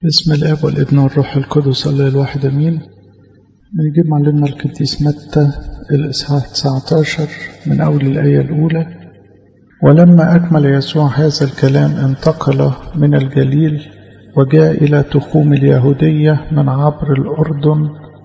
بسم الاب والابن والروح القدس الله الواحد امين نجيب معلمنا القديس متى الاصحاح 19 من اول الايه الاولى ولما اكمل يسوع هذا الكلام انتقل من الجليل وجاء الى تخوم اليهوديه من عبر الاردن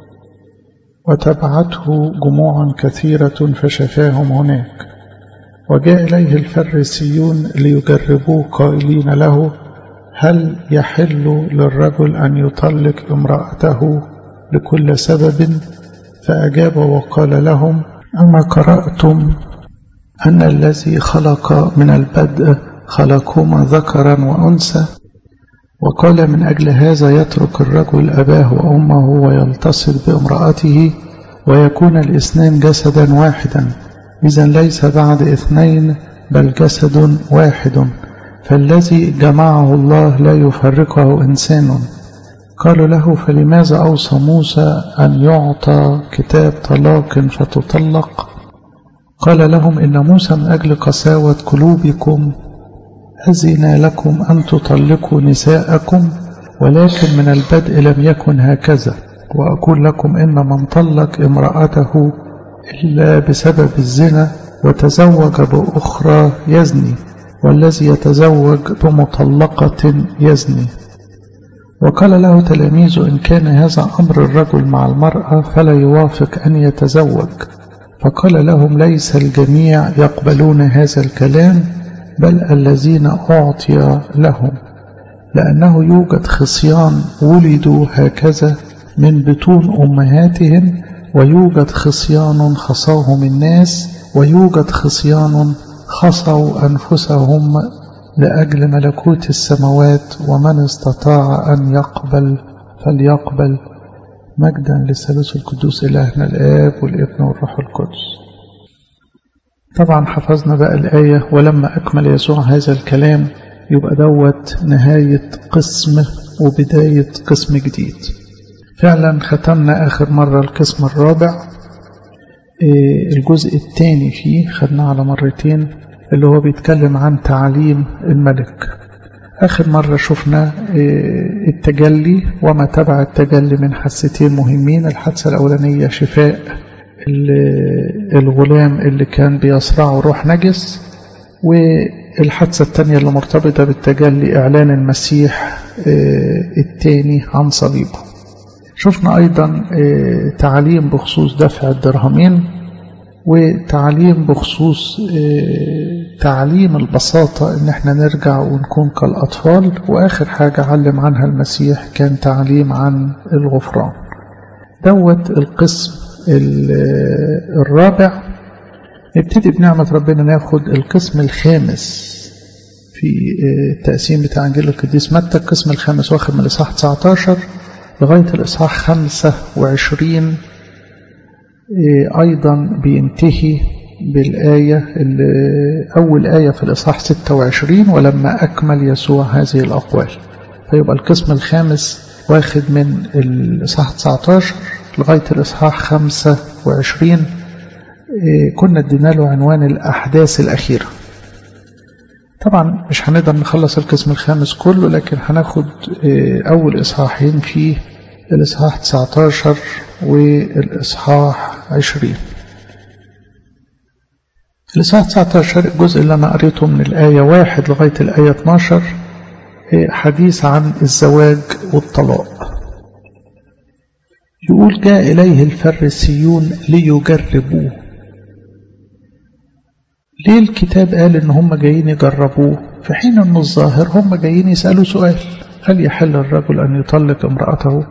وتبعته جموع كثيره فشفاهم هناك وجاء اليه الفريسيون ليجربوه قائلين له هل يحل للرجل أن يطلق امرأته لكل سبب فأجاب وقال لهم أما قرأتم أن الذي خلق من البدء خلقهما ذكرا وأنثى وقال من أجل هذا يترك الرجل أباه وأمه ويلتصق بامرأته ويكون الاثنان جسدا واحدا إذا ليس بعد اثنين بل جسد واحد فالذي جمعه الله لا يفرقه إنسان قالوا له فلماذا أوصى موسى أن يعطى كتاب طلاق فتطلق قال لهم إن موسى من أجل قساوة قلوبكم أذن لكم أن تطلقوا نساءكم ولكن من البدء لم يكن هكذا وأقول لكم إن من طلق امرأته إلا بسبب الزنا وتزوج بأخرى يزني والذي يتزوج بمطلقة يزني وقال له تلاميذ إن كان هذا أمر الرجل مع المرأة فلا يوافق أن يتزوج فقال لهم ليس الجميع يقبلون هذا الكلام بل الذين أعطي لهم لأنه يوجد خصيان ولدوا هكذا من بطون أمهاتهم ويوجد خصيان خصاهم الناس ويوجد خصيان خصوا أنفسهم لأجل ملكوت السماوات ومن استطاع أن يقبل فليقبل مجدا للثالوث القدوس إلهنا الآب والابن والروح القدس طبعا حفظنا بقى الآية ولما أكمل يسوع هذا الكلام يبقى دوت نهاية قسم وبداية قسم جديد فعلا ختمنا آخر مرة القسم الرابع الجزء الثاني فيه خدناه على مرتين اللي هو بيتكلم عن تعليم الملك آخر مرة شفنا التجلي وما تبع التجلي من حادثتين مهمين الحادثة الأولانية شفاء الغلام اللي كان بيصرعه روح نجس والحادثة الثانية اللي مرتبطة بالتجلي إعلان المسيح الثاني عن صليبه شفنا أيضا تعليم بخصوص دفع الدرهمين وتعليم بخصوص تعليم البساطة ان احنا نرجع ونكون كالأطفال وآخر حاجة علم عنها المسيح كان تعليم عن الغفران دوت القسم الرابع نبتدي بنعمة ربنا ناخد القسم الخامس في التقسيم بتاع انجيل القديس متى القسم الخامس واخد من الاصحاح 19 لغاية الإصحاح 25 أيضا بينتهي بالآية أول آية في الإصحاح 26 ولما أكمل يسوع هذه الأقوال فيبقى القسم الخامس واخد من الإصحاح 19 لغاية الإصحاح 25 كنا ادينا له عنوان الأحداث الأخيرة طبعا مش هنقدر نخلص القسم الخامس كله لكن هناخد أول إصحاحين فيه الإصحاح 19 والإصحاح 20 الإصحاح 19 الجزء اللي أنا قريته من الآية 1 لغاية الآية 12 حديث عن الزواج والطلاق يقول جاء إليه الفريسيون ليجربوه ليه الكتاب قال إن هم جايين يجربوه في حين أن الظاهر هم جايين يسألوا سؤال هل يحل الرجل أن يطلق امرأته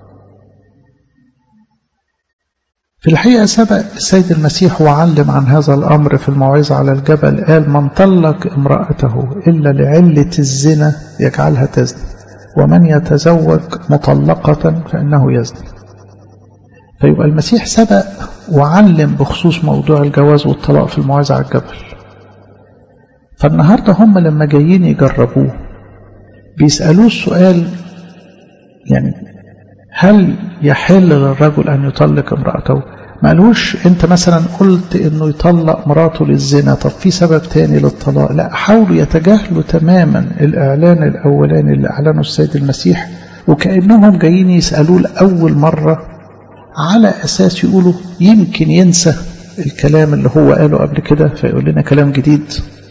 في الحقيقة سبق السيد المسيح وعلم عن هذا الأمر في الموعظة على الجبل قال من طلق امرأته إلا لعلة الزنا يجعلها تزني ومن يتزوج مطلقة فإنه يزني فيبقى المسيح سبق وعلم بخصوص موضوع الجواز والطلاق في الموعظة على الجبل فالنهاردة هم لما جايين يجربوه بيسألوه السؤال يعني هل يحل للرجل أن يطلق امرأته ما قالوش انت مثلا قلت انه يطلق مراته للزنا طب في سبب تاني للطلاق لا حاولوا يتجاهلوا تماما الاعلان الاولاني اللي اعلنه السيد المسيح وكأنهم جايين يسألوه لأول مرة على أساس يقولوا يمكن ينسى الكلام اللي هو قاله قبل كده فيقول لنا كلام جديد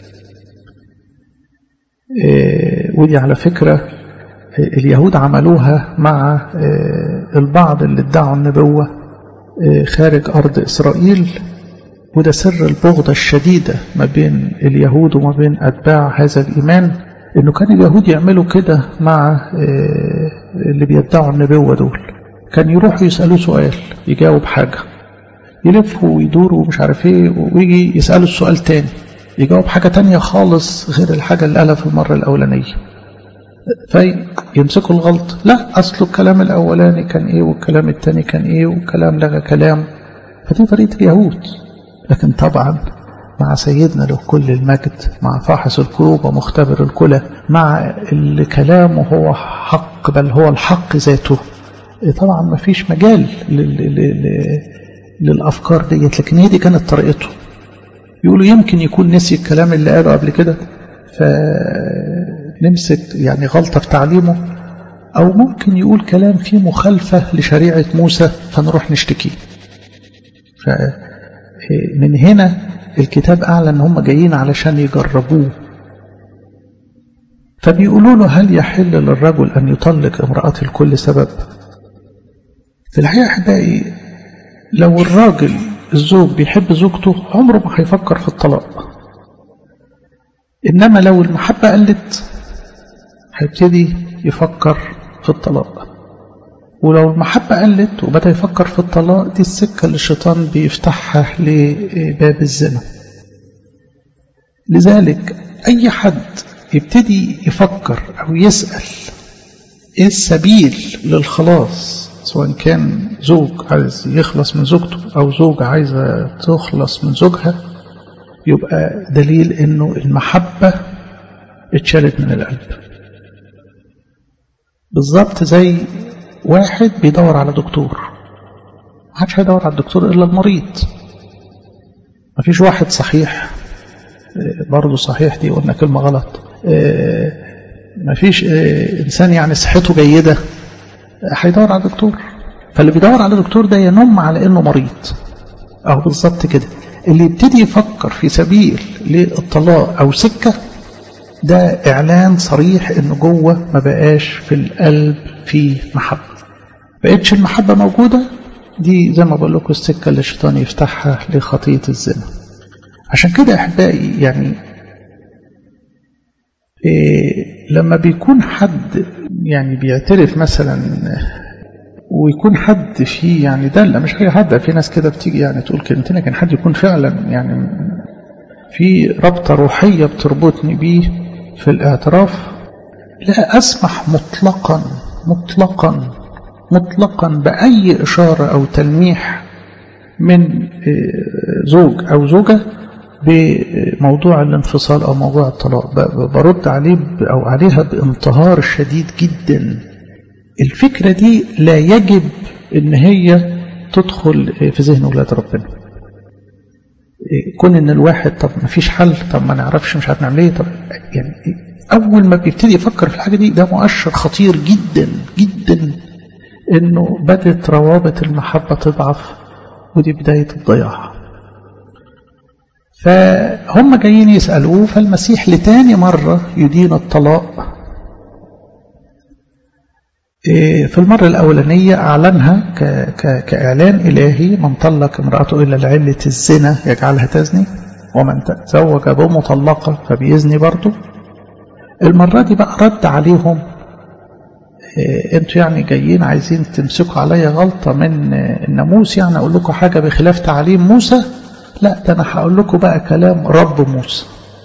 إيه ودي على فكرة اليهود عملوها مع إيه البعض اللي ادعوا النبوة إيه خارج أرض إسرائيل وده سر البغضة الشديدة ما بين اليهود وما بين أتباع هذا الإيمان إنه كان اليهود يعملوا كده مع اللي بيدعوا النبوة دول كان يروحوا يسألوه سؤال يجاوب حاجة يلفوا ويدوروا ومش عارف ايه ويجي يسألوا السؤال تاني يجاوب حاجة تانية خالص غير الحاجة اللي قالها في المرة الأولانية فيمسكوا الغلط لا أصله الكلام الأولاني كان ايه والكلام التاني كان ايه والكلام لغى كلام فدي طريقة اليهود لكن طبعا مع سيدنا له كل المجد مع فاحص القلوب ومختبر الكلى مع اللي كلامه هو حق بل هو الحق ذاته طبعا ما فيش مجال للأفكار ديت لكن هي دي كانت طريقته يقولوا يمكن يكون نسي الكلام اللي قاله قبل كده فنمسك يعني غلطة في تعليمه أو ممكن يقول كلام فيه مخالفة لشريعة موسى فنروح نشتكيه فمن هنا الكتاب أعلن أن هم جايين علشان يجربوه فبيقولوا له هل يحل للرجل أن يطلق امرأته لكل سبب في الحقيقة أحبائي لو الراجل الزوج بيحب زوجته عمره ما هيفكر في الطلاق إنما لو المحبة قلت هيبتدي يفكر في الطلاق ولو المحبة قلت وبدأ يفكر في الطلاق دي السكة اللي الشيطان بيفتحها لباب الزنا لذلك أي حد يبتدي يفكر أو يسأل إيه السبيل للخلاص سواء كان زوج عايز يخلص من زوجته أو زوج عايزة تخلص من زوجها يبقى دليل إنه المحبة اتشالت من القلب بالظبط زي واحد بيدور على دكتور محدش هيدور على الدكتور إلا المريض مفيش واحد صحيح برضه صحيح دي قلنا كلمة غلط مفيش إنسان يعني صحته جيدة هيدور على دكتور فاللي بيدور على دكتور ده ينم على إنه مريض أو بالظبط كده اللي يبتدي يفكر في سبيل للطلاق أو سكة ده إعلان صريح إنه جوه ما بقاش في القلب في محبة بقتش المحبة موجودة دي زي ما بقول لكم السكة اللي الشيطان يفتحها لخطية الزنا عشان كده أحبائي يعني إيه لما بيكون حد يعني بيعترف مثلا ويكون حد فيه يعني دلة مش أي حد في ناس كده بتيجي يعني تقول كلمتين لكن حد يكون فعلا يعني في ربطة روحية بتربطني بيه في الاعتراف لا أسمح مطلقا مطلقا مطلقا بأي إشارة أو تلميح من زوج أو زوجة بموضوع الانفصال أو موضوع الطلاق برد عليه أو عليها بانتهار شديد جدا الفكرة دي لا يجب ان هي تدخل في ذهن أولاد ربنا كون ان الواحد طب ما فيش حل طب ما نعرفش مش عارف نعمل ايه طب يعني اول ما بيبتدي يفكر في الحاجه دي ده مؤشر خطير جدا جدا انه بدت روابط المحبه تضعف ودي بدايه الضياع فهم جايين يسالوه فالمسيح لتاني مره يدين الطلاق في المرة الأولانية أعلنها كإعلان إلهي من طلق امرأته إلا لعلة الزنا يجعلها تزني ومن تزوج بمطلقة فبيزني برضه المرة دي بقى رد عليهم انتوا يعني جايين عايزين تمسكوا عليا غلطة من الناموس يعني أقول لكم حاجة بخلاف تعليم موسى لا ده أنا هقول لكم بقى كلام رب موسى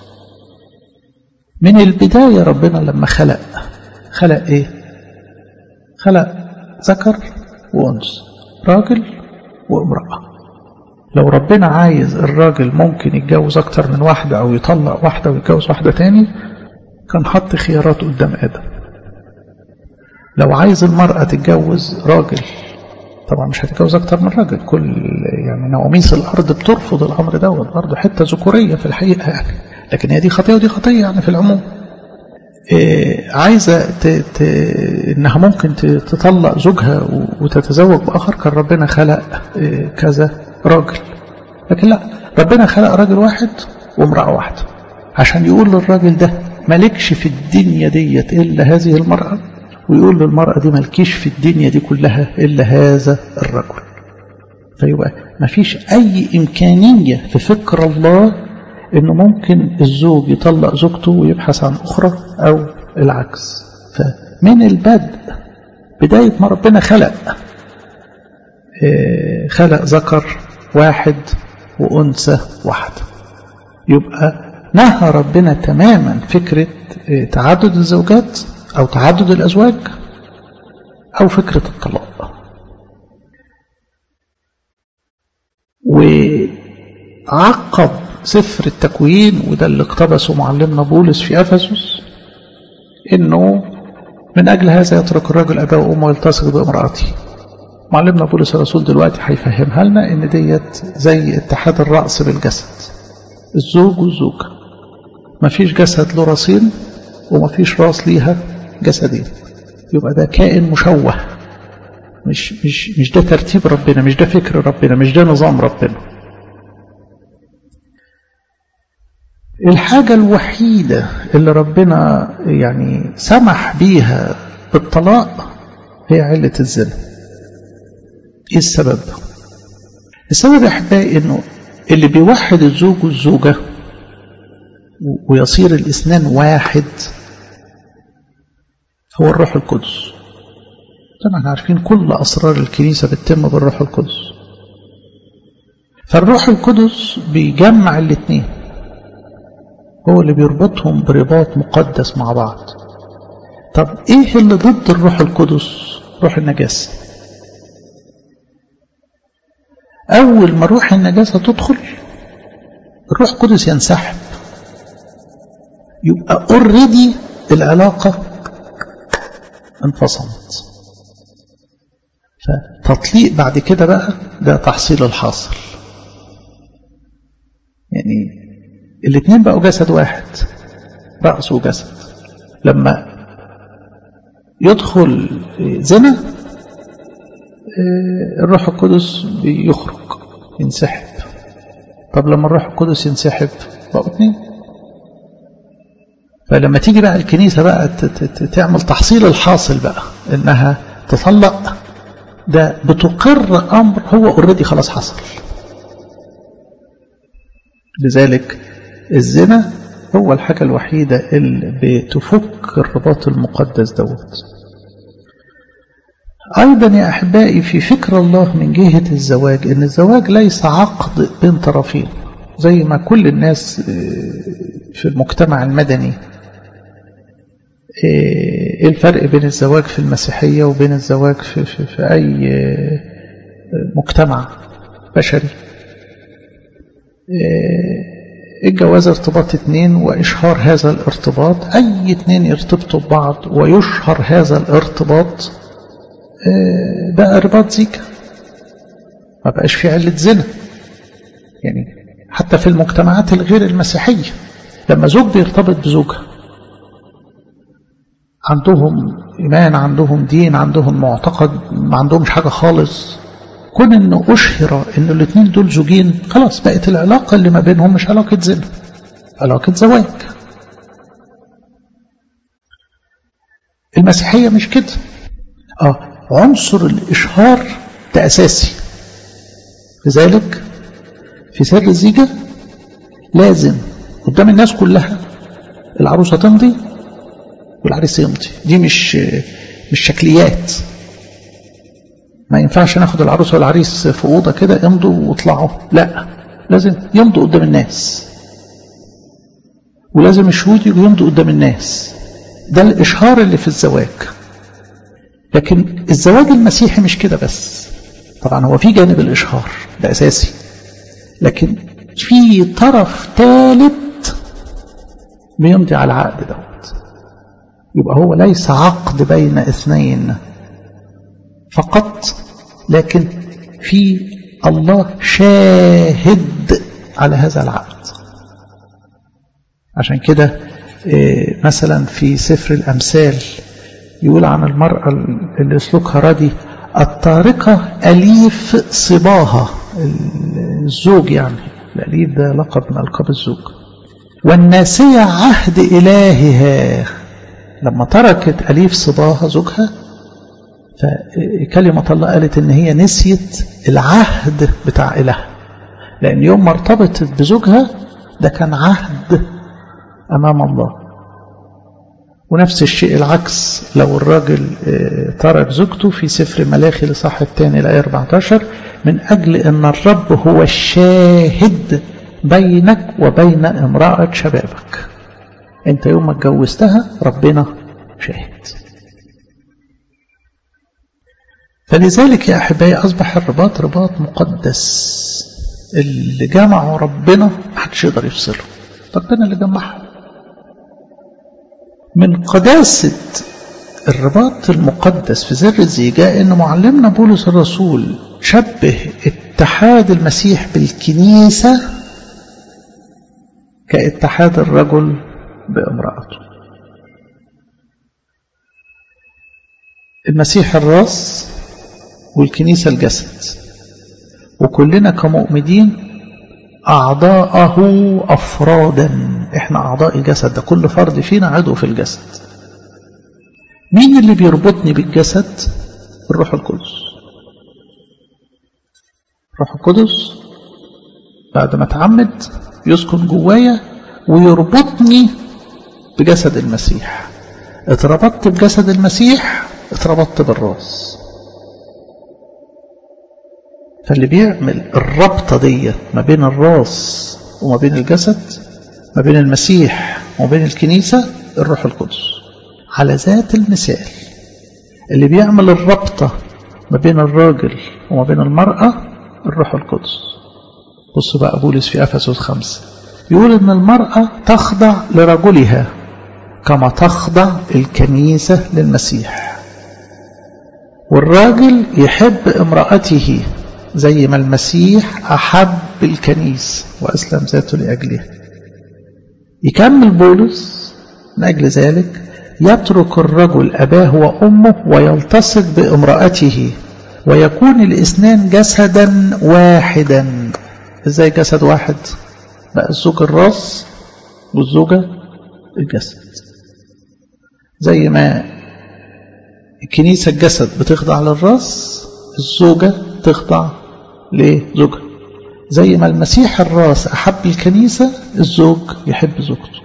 من البداية ربنا لما خلق خلق ايه خلق ذكر وأنثى راجل وامرأة لو ربنا عايز الراجل ممكن يتجوز أكتر من واحدة أو يطلق واحدة ويتجوز واحدة تاني كان حط خيارات قدام آدم لو عايز المرأة تتجوز راجل طبعا مش هتتجوز أكتر من راجل كل يعني نواميس الأرض بترفض الأمر دوت برضه حتة ذكورية في الحقيقة يعني لكن هي دي خطية ودي خطية يعني في العموم عايزة ت... ت... إنها ممكن تطلق زوجها وتتزوج بآخر كان ربنا خلق كذا راجل لكن لا ربنا خلق راجل واحد وامرأة واحدة عشان يقول للراجل ده مالكش في الدنيا ديت إلا هذه المرأة ويقول للمرأة دي مالكيش في الدنيا دي كلها إلا هذا الرجل فيبقى ما فيش أي إمكانية في فكر الله إنه ممكن الزوج يطلق زوجته ويبحث عن أخرى أو العكس فمن البدء بداية ما ربنا خلق خلق ذكر واحد وأنثى واحدة يبقى نهى ربنا تماما فكرة تعدد الزوجات أو تعدد الأزواج أو فكرة الطلاق وعقب سفر التكوين وده اللي اقتبسه معلمنا بولس في أفسس إنه من أجل هذا يترك الرجل أباه وأمه ويلتصق بامرأته معلمنا بولس الرسول دلوقتي هيفهمها لنا إن ديت زي اتحاد الرأس بالجسد الزوج والزوجة مفيش جسد له راسين ومفيش راس ليها جسدين يبقى ده كائن مشوه مش مش مش ده ترتيب ربنا مش ده فكر ربنا مش ده نظام ربنا الحاجة الوحيدة اللي ربنا يعني سمح بيها بالطلاق هي علة الزنا ايه السبب السبب يا احبائي انه اللي بيوحد الزوج والزوجة ويصير الاثنان واحد هو الروح القدس طبعا احنا عارفين كل أسرار الكنيسة بتتم بالروح القدس فالروح القدس بيجمع الاثنين هو اللي بيربطهم برباط مقدس مع بعض طب ايه اللي ضد الروح القدس روح النجاسة اول ما روح النجاسة تدخل الروح القدس ينسحب يبقى اوريدي العلاقة انفصلت فتطليق بعد كده بقى ده تحصيل الحاصل يعني الاثنين بقوا جسد واحد رأس وجسد لما يدخل زنا الروح القدس بيخرج ينسحب طب لما الروح القدس ينسحب بقوا اثنين فلما تيجي بقى الكنيسة بقى تعمل تحصيل الحاصل بقى انها تطلق ده بتقر امر هو اوريدي خلاص حصل لذلك الزنا هو الحاجة الوحيدة اللي بتفك الرباط المقدس دوت أيضا يا أحبائي في فكر الله من جهة الزواج إن الزواج ليس عقد بين طرفين زي ما كل الناس في المجتمع المدني ايه الفرق بين الزواج في المسيحية وبين الزواج في, في, في أي مجتمع بشري الجواز ارتباط اتنين وإشهار هذا الارتباط أي اتنين يرتبطوا ببعض ويشهر هذا الارتباط بقى رباط زيكا ما بقاش في علة زنا يعني حتى في المجتمعات الغير المسيحية لما زوج بيرتبط بزوجها عندهم إيمان عندهم دين عندهم معتقد ما عندهمش حاجة خالص كون انه اشهر انه الاثنين دول زوجين خلاص بقت العلاقة اللي ما بينهم مش علاقة زنا علاقة زواج المسيحية مش كده اه عنصر الاشهار ده اساسي لذلك في سر الزيجة لازم قدام الناس كلها العروسة تمضي والعريس يمضي دي مش مش شكليات ما ينفعش ناخد العروسة والعريس في أوضة كده يمضوا واطلعوا لا لازم يمضوا قدام الناس ولازم الشهود يجوا يمضوا قدام الناس ده الإشهار اللي في الزواج لكن الزواج المسيحي مش كده بس طبعا هو في جانب الإشهار ده أساسي لكن في طرف ثالث بيمضي على العقد دوت يبقى هو ليس عقد بين اثنين فقط لكن في الله شاهد على هذا العقد عشان كده مثلا في سفر الأمثال يقول عن المرأة اللي سلوكها ردي الطارقة أليف صباها الزوج يعني الأليف ده لقب من ألقاب الزوج والناسية عهد إلهها لما تركت أليف صباها زوجها فكلمة الله قالت إن هي نسيت العهد بتاع إله لأن يوم ما ارتبطت بزوجها ده كان عهد أمام الله ونفس الشيء العكس لو الراجل ترك زوجته في سفر ملاخي لصح الثاني الآية 14 من أجل أن الرب هو الشاهد بينك وبين امرأة شبابك أنت يوم ما اتجوزتها ربنا شاهد فلذلك يا أحبائي أصبح الرباط رباط مقدس اللي جمعه ربنا محدش يقدر يفصله ربنا اللي جمعهم من قداسة الرباط المقدس في سر الزيجاء ان معلمنا بولس الرسول شبه اتحاد المسيح بالكنيسة كاتحاد الرجل بامرأته المسيح الراس والكنيسة الجسد وكلنا كمؤمنين أعضاءه أفرادا إحنا أعضاء الجسد ده كل فرد فينا عضو في الجسد مين اللي بيربطني بالجسد الروح القدس الروح القدس بعد ما اتعمد يسكن جوايا ويربطني بجسد المسيح اتربطت بجسد المسيح اتربطت بالراس فاللي بيعمل الربطة دي ما بين الراس وما بين الجسد ما بين المسيح وما بين الكنيسة الروح القدس على ذات المثال اللي بيعمل الربطة ما بين الراجل وما بين المرأة الروح القدس بص بقى بولس في أفسس خمسة يقول إن المرأة تخضع لرجلها كما تخضع الكنيسة للمسيح والراجل يحب امرأته زي ما المسيح أحب الكنيسة وأسلم ذاته لأجلها يكمل بولس من أجل ذلك يترك الرجل أباه وأمه ويلتصق بامرأته ويكون الاثنان جسدا واحدا ازاي جسد واحد بقى الزوج الراس والزوجة الجسد زي ما الكنيسة الجسد بتخضع للراس الزوجة تخضع لزوجها زي ما المسيح الراس أحب الكنيسة الزوج يحب زوجته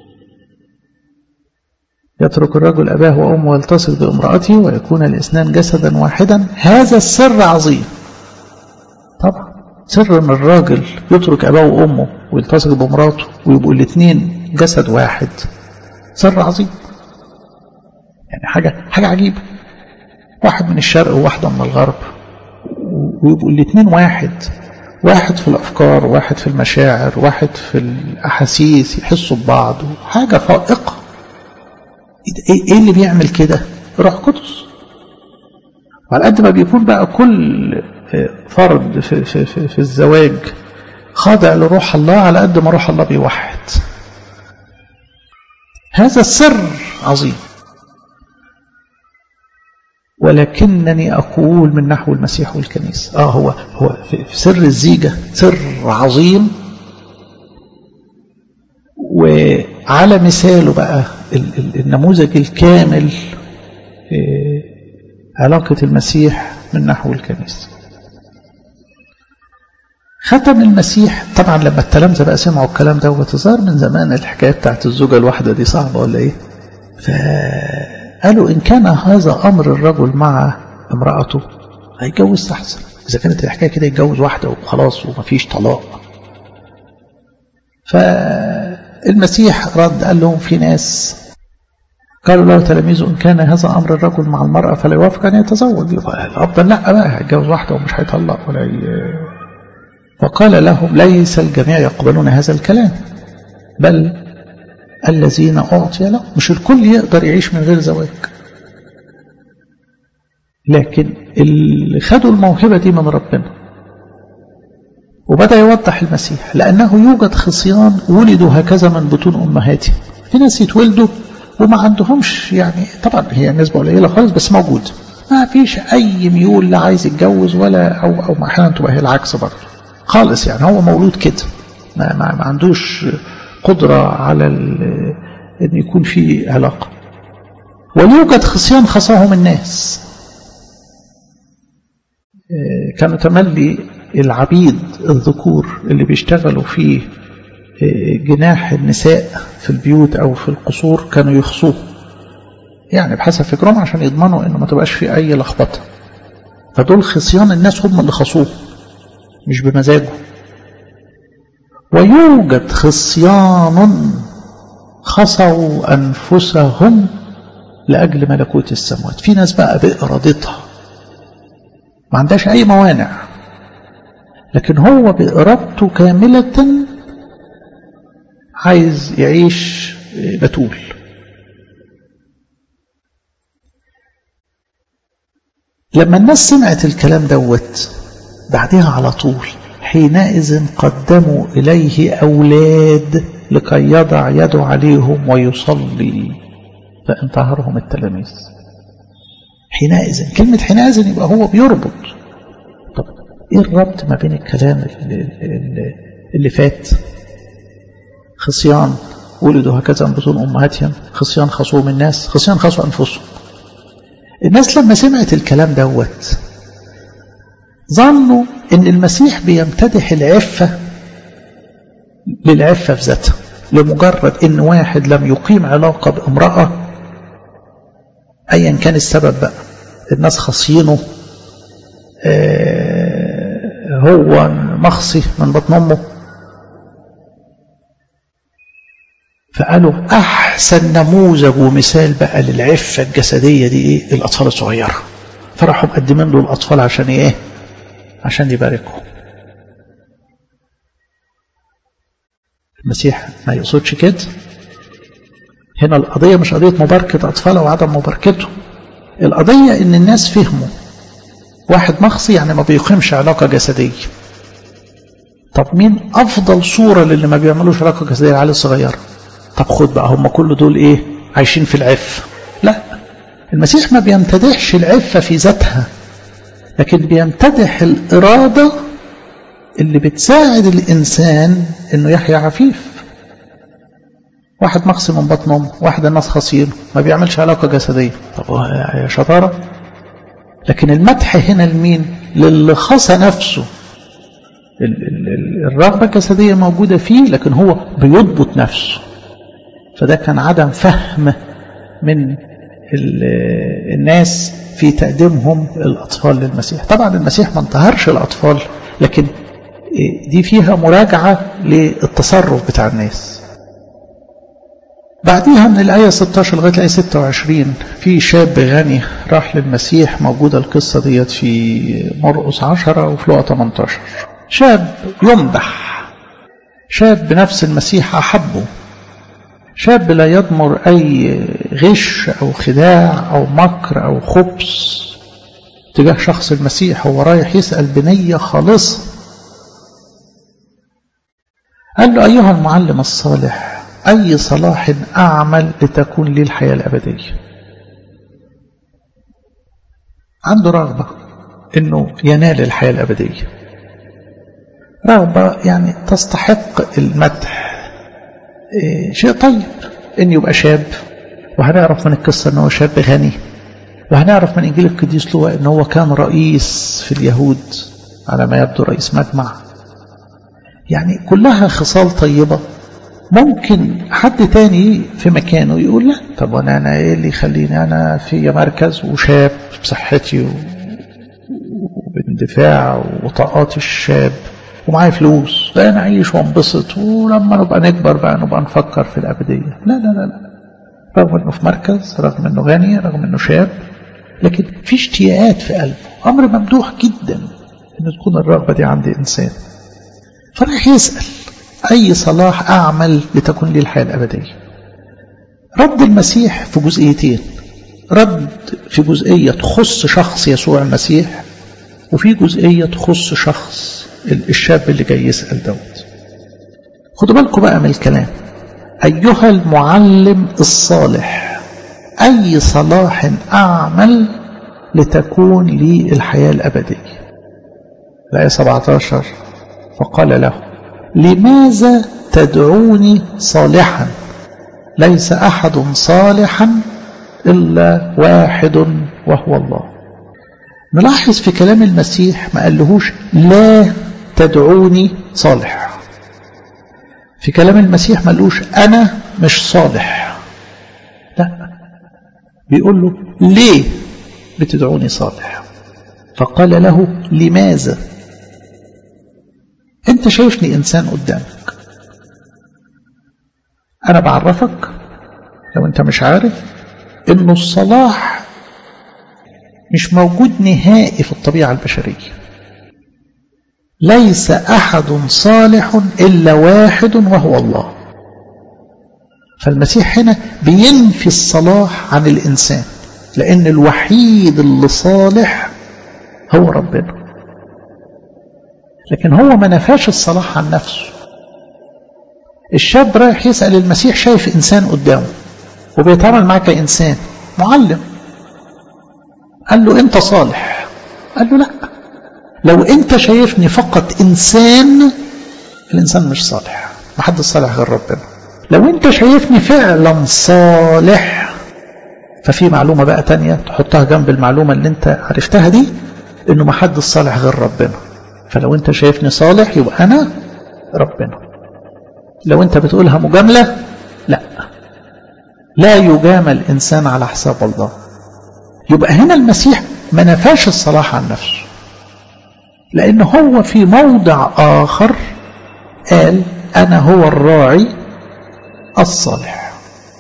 يترك الرجل أباه وأمه ويلتصق بامرأته ويكون الاثنان جسدا واحدا هذا السر عظيم طبعا سر ان الراجل يترك أباه وأمه ويلتصق بامرأته ويبقوا الاثنين جسد واحد سر عظيم يعني حاجة حاجة عجيبة واحد من الشرق وواحدة من الغرب ويبقوا الاثنين واحد واحد في الأفكار واحد في المشاعر واحد في الأحاسيس يحسوا ببعض حاجة فائقة ايه اللي بيعمل كده روح قدس وعلى قد ما بيكون بقى كل فرد في, في, في, في الزواج خاضع لروح الله على قد ما روح الله بيوحد هذا السر عظيم ولكنني أقول من نحو المسيح والكنيسة آه هو هو في سر الزيجة سر عظيم وعلى مثاله بقى النموذج الكامل علاقة المسيح من نحو الكنيسة ختم المسيح طبعا لما التلامذة بقى سمعوا الكلام ده وتظهر من زمان الحكاية بتاعت الزوجة الواحدة دي صعبة ولا ايه فقالوا إن كان هذا أمر الرجل مع امرأته هيتجوز أحسن إذا كانت الحكاية كده يتجوز واحدة وخلاص ومفيش طلاق فالمسيح رد قال لهم في ناس قالوا له تلاميذه إن كان هذا أمر الرجل مع المرأة فلا يوافق أن يتزوج الأفضل لا بقى هيتجوز واحدة ومش هيطلق ولا ي... فقال لهم ليس الجميع يقبلون هذا الكلام بل الذين أعطي لهم مش الكل يقدر يعيش من غير زواج لكن اللي خدوا الموهبة دي من ربنا وبدأ يوضح المسيح لأنه يوجد خصيان ولدوا هكذا من بطون أمهاتهم في ناس يتولدوا وما عندهمش يعني طبعا هي نسبة قليلة خالص بس موجود ما فيش أي ميول لا عايز يتجوز ولا أو أو أحيانا تبقى هي العكس برضه خالص يعني هو مولود كده ما, ما, ما عندوش قدرة على أن يكون في علاقة وليوجد خصيان خصاهم الناس كانوا تملي العبيد الذكور اللي بيشتغلوا في جناح النساء في البيوت أو في القصور كانوا يخصوه يعني بحسب فكرهم عشان يضمنوا انه ما تبقاش في اي لخبطه فدول خصيان الناس هم اللي خصوه مش بمزاجه ويوجد خصيان خصوا انفسهم لاجل ملكوت السماوات في ناس بقى بارادتها ما عندهاش اي موانع لكن هو بارادته كامله عايز يعيش بتول لما الناس سمعت الكلام دوت بعدها على طول حينئذ قدموا إليه أولاد لكي يضع يده عليهم ويصلي فانتهرهم التلاميذ حينئذ كلمة حينئذ يبقى هو بيربط طب ايه الربط ما بين الكلام اللي, اللي, اللي فات خصيان ولدوا هكذا من بطون أمهاتهم خصيان خصوهم الناس خصيان خصوا أنفسهم الناس لما سمعت الكلام دوت ظنوا ان المسيح بيمتدح العفة للعفة في ذاتها لمجرد ان واحد لم يقيم علاقة بامرأة ايا كان السبب بقى الناس خاصينه آه هو مخصي من بطن امه فقالوا احسن نموذج ومثال بقى للعفة الجسدية دي ايه الاطفال الصغيرة فراحوا مقدمين له الاطفال عشان ايه عشان يباركهم المسيح ما يقصدش كده هنا القضية مش قضية مباركة أطفال أو عدم مباركتهم القضية إن الناس فهموا واحد مخصي يعني ما بيقيمش علاقة جسدية طب مين أفضل صورة للي ما بيعملوش علاقة جسدية العيال الصغيرة طب خد بقى هم كل دول إيه عايشين في العفة لا المسيح ما بيمتدحش العفة في ذاتها لكن بيمتدح الإرادة اللي بتساعد الإنسان إنه يحيا عفيف واحد مخصي من بطن أمه واحد الناس خصينه ما بيعملش علاقة جسدية طب يا شطارة لكن المدح هنا لمين للي خصى نفسه الرغبة الجسدية موجودة فيه لكن هو بيضبط نفسه فده كان عدم فهم من الناس في تقديمهم الأطفال للمسيح طبعا المسيح ما انتهرش الأطفال لكن دي فيها مراجعة للتصرف بتاع الناس بعديها من الآية 16 لغاية الآية 26 في شاب غني راح للمسيح موجودة القصة ديت في مرقس 10 وفي لقى 18 شاب يمدح شاب بنفس المسيح أحبه شاب لا يضمر أي غش أو خداع أو مكر أو خبث تجاه شخص المسيح هو رايح يسأل بنية خالصة قال له أيها المعلم الصالح أي صلاح أعمل لتكون لي الحياة الأبدية عنده رغبة أنه ينال الحياة الأبدية رغبة يعني تستحق المدح إيه شيء طيب أن يبقى شاب وهنعرف من القصة أنه شاب غني وهنعرف من إنجيل القديس لوقا أنه هو كان رئيس في اليهود على ما يبدو رئيس مجمع يعني كلها خصال طيبة ممكن حد تاني في مكانه يقول لا طب وانا انا ايه اللي يخليني انا في مركز وشاب بصحتي وباندفاع وطاقات الشاب ومعايا فلوس لا انا اعيش وانبسط ولما نبقى نكبر بقى نبقى نفكر في الابديه لا لا لا لا رغم انه في مركز رغم انه غني رغم انه شاب لكن في اشتياقات في قلبه امر ممدوح جدا ان تكون الرغبه دي عند انسان فراح يسال أي صلاح أعمل لتكون لي الحياة الأبدية رد المسيح في جزئيتين رد في جزئية تخص شخص يسوع المسيح وفي جزئية تخص شخص الشاب اللي جاي يسأل دوت خدوا بالكم بقى من الكلام أيها المعلم الصالح أي صلاح أعمل لتكون لي الحياة الأبدية الآية 17 فقال له لماذا تدعوني صالحا ليس أحد صالحا إلا واحد وهو الله نلاحظ في كلام المسيح ما قالهوش لا تدعوني صالح في كلام المسيح ما قالوش أنا مش صالح لا بيقول له ليه بتدعوني صالح فقال له لماذا انت شايفني انسان قدامك انا بعرفك لو انت مش عارف انه الصلاح مش موجود نهائي في الطبيعة البشرية ليس أحد صالح إلا واحد وهو الله فالمسيح هنا بينفي الصلاح عن الإنسان لأن الوحيد اللي صالح هو ربنا لكن هو ما نفاش الصلاح عن نفسه الشاب رايح يسأل المسيح شايف إنسان قدامه وبيتعامل معاه كإنسان معلم قال له أنت صالح قال له لا لو أنت شايفني فقط إنسان الإنسان مش صالح ما حد صالح غير ربنا لو أنت شايفني فعلا صالح ففي معلومة بقى تانية تحطها جنب المعلومة اللي أنت عرفتها دي إنه ما حد صالح غير ربنا فلو أنت شايفني صالح يبقى أنا ربنا لو أنت بتقولها مجاملة لا لا يجامل إنسان على حساب الله يبقى هنا المسيح ما نفاش الصلاح عن نفسه لأن هو في موضع آخر قال أنا هو الراعي الصالح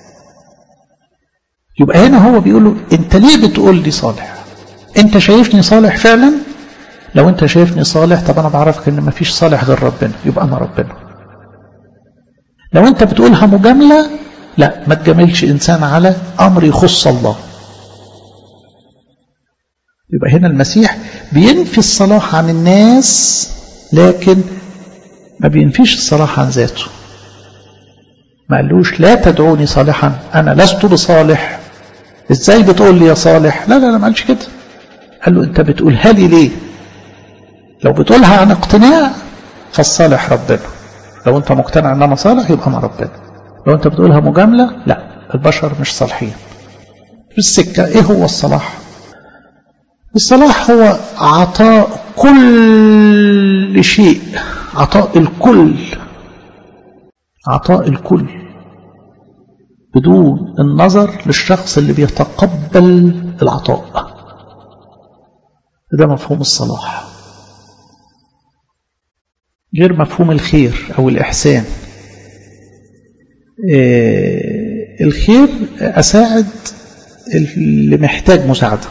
يبقى هنا هو بيقول له أنت ليه بتقول لي صالح أنت شايفني صالح فعلا لو أنت شايفني صالح طب أنا بعرفك أن ما فيش صالح غير ربنا يبقى أنا ربنا لو أنت بتقولها مجاملة لا ما تجاملش إنسان على أمر يخص الله يبقى هنا المسيح بينفي الصلاح عن الناس لكن ما بينفيش الصلاح عن ذاته ما قالوش لا تدعوني صالحا أنا لست بصالح ازاي بتقول لي يا صالح لا لا لا ما قالش كده قال له انت بتقولها لي ليه لو بتقولها عن اقتناع فالصالح ربنا لو انت مقتنع ان انا صالح يبقى انا ربنا لو انت بتقولها مجاملة لا البشر مش صالحين في السكة ايه هو الصلاح الصلاح هو عطاء كل شيء عطاء الكل عطاء الكل بدون النظر للشخص اللي بيتقبل العطاء ده مفهوم الصلاح غير مفهوم الخير أو الإحسان إيه الخير أساعد اللي محتاج مساعدة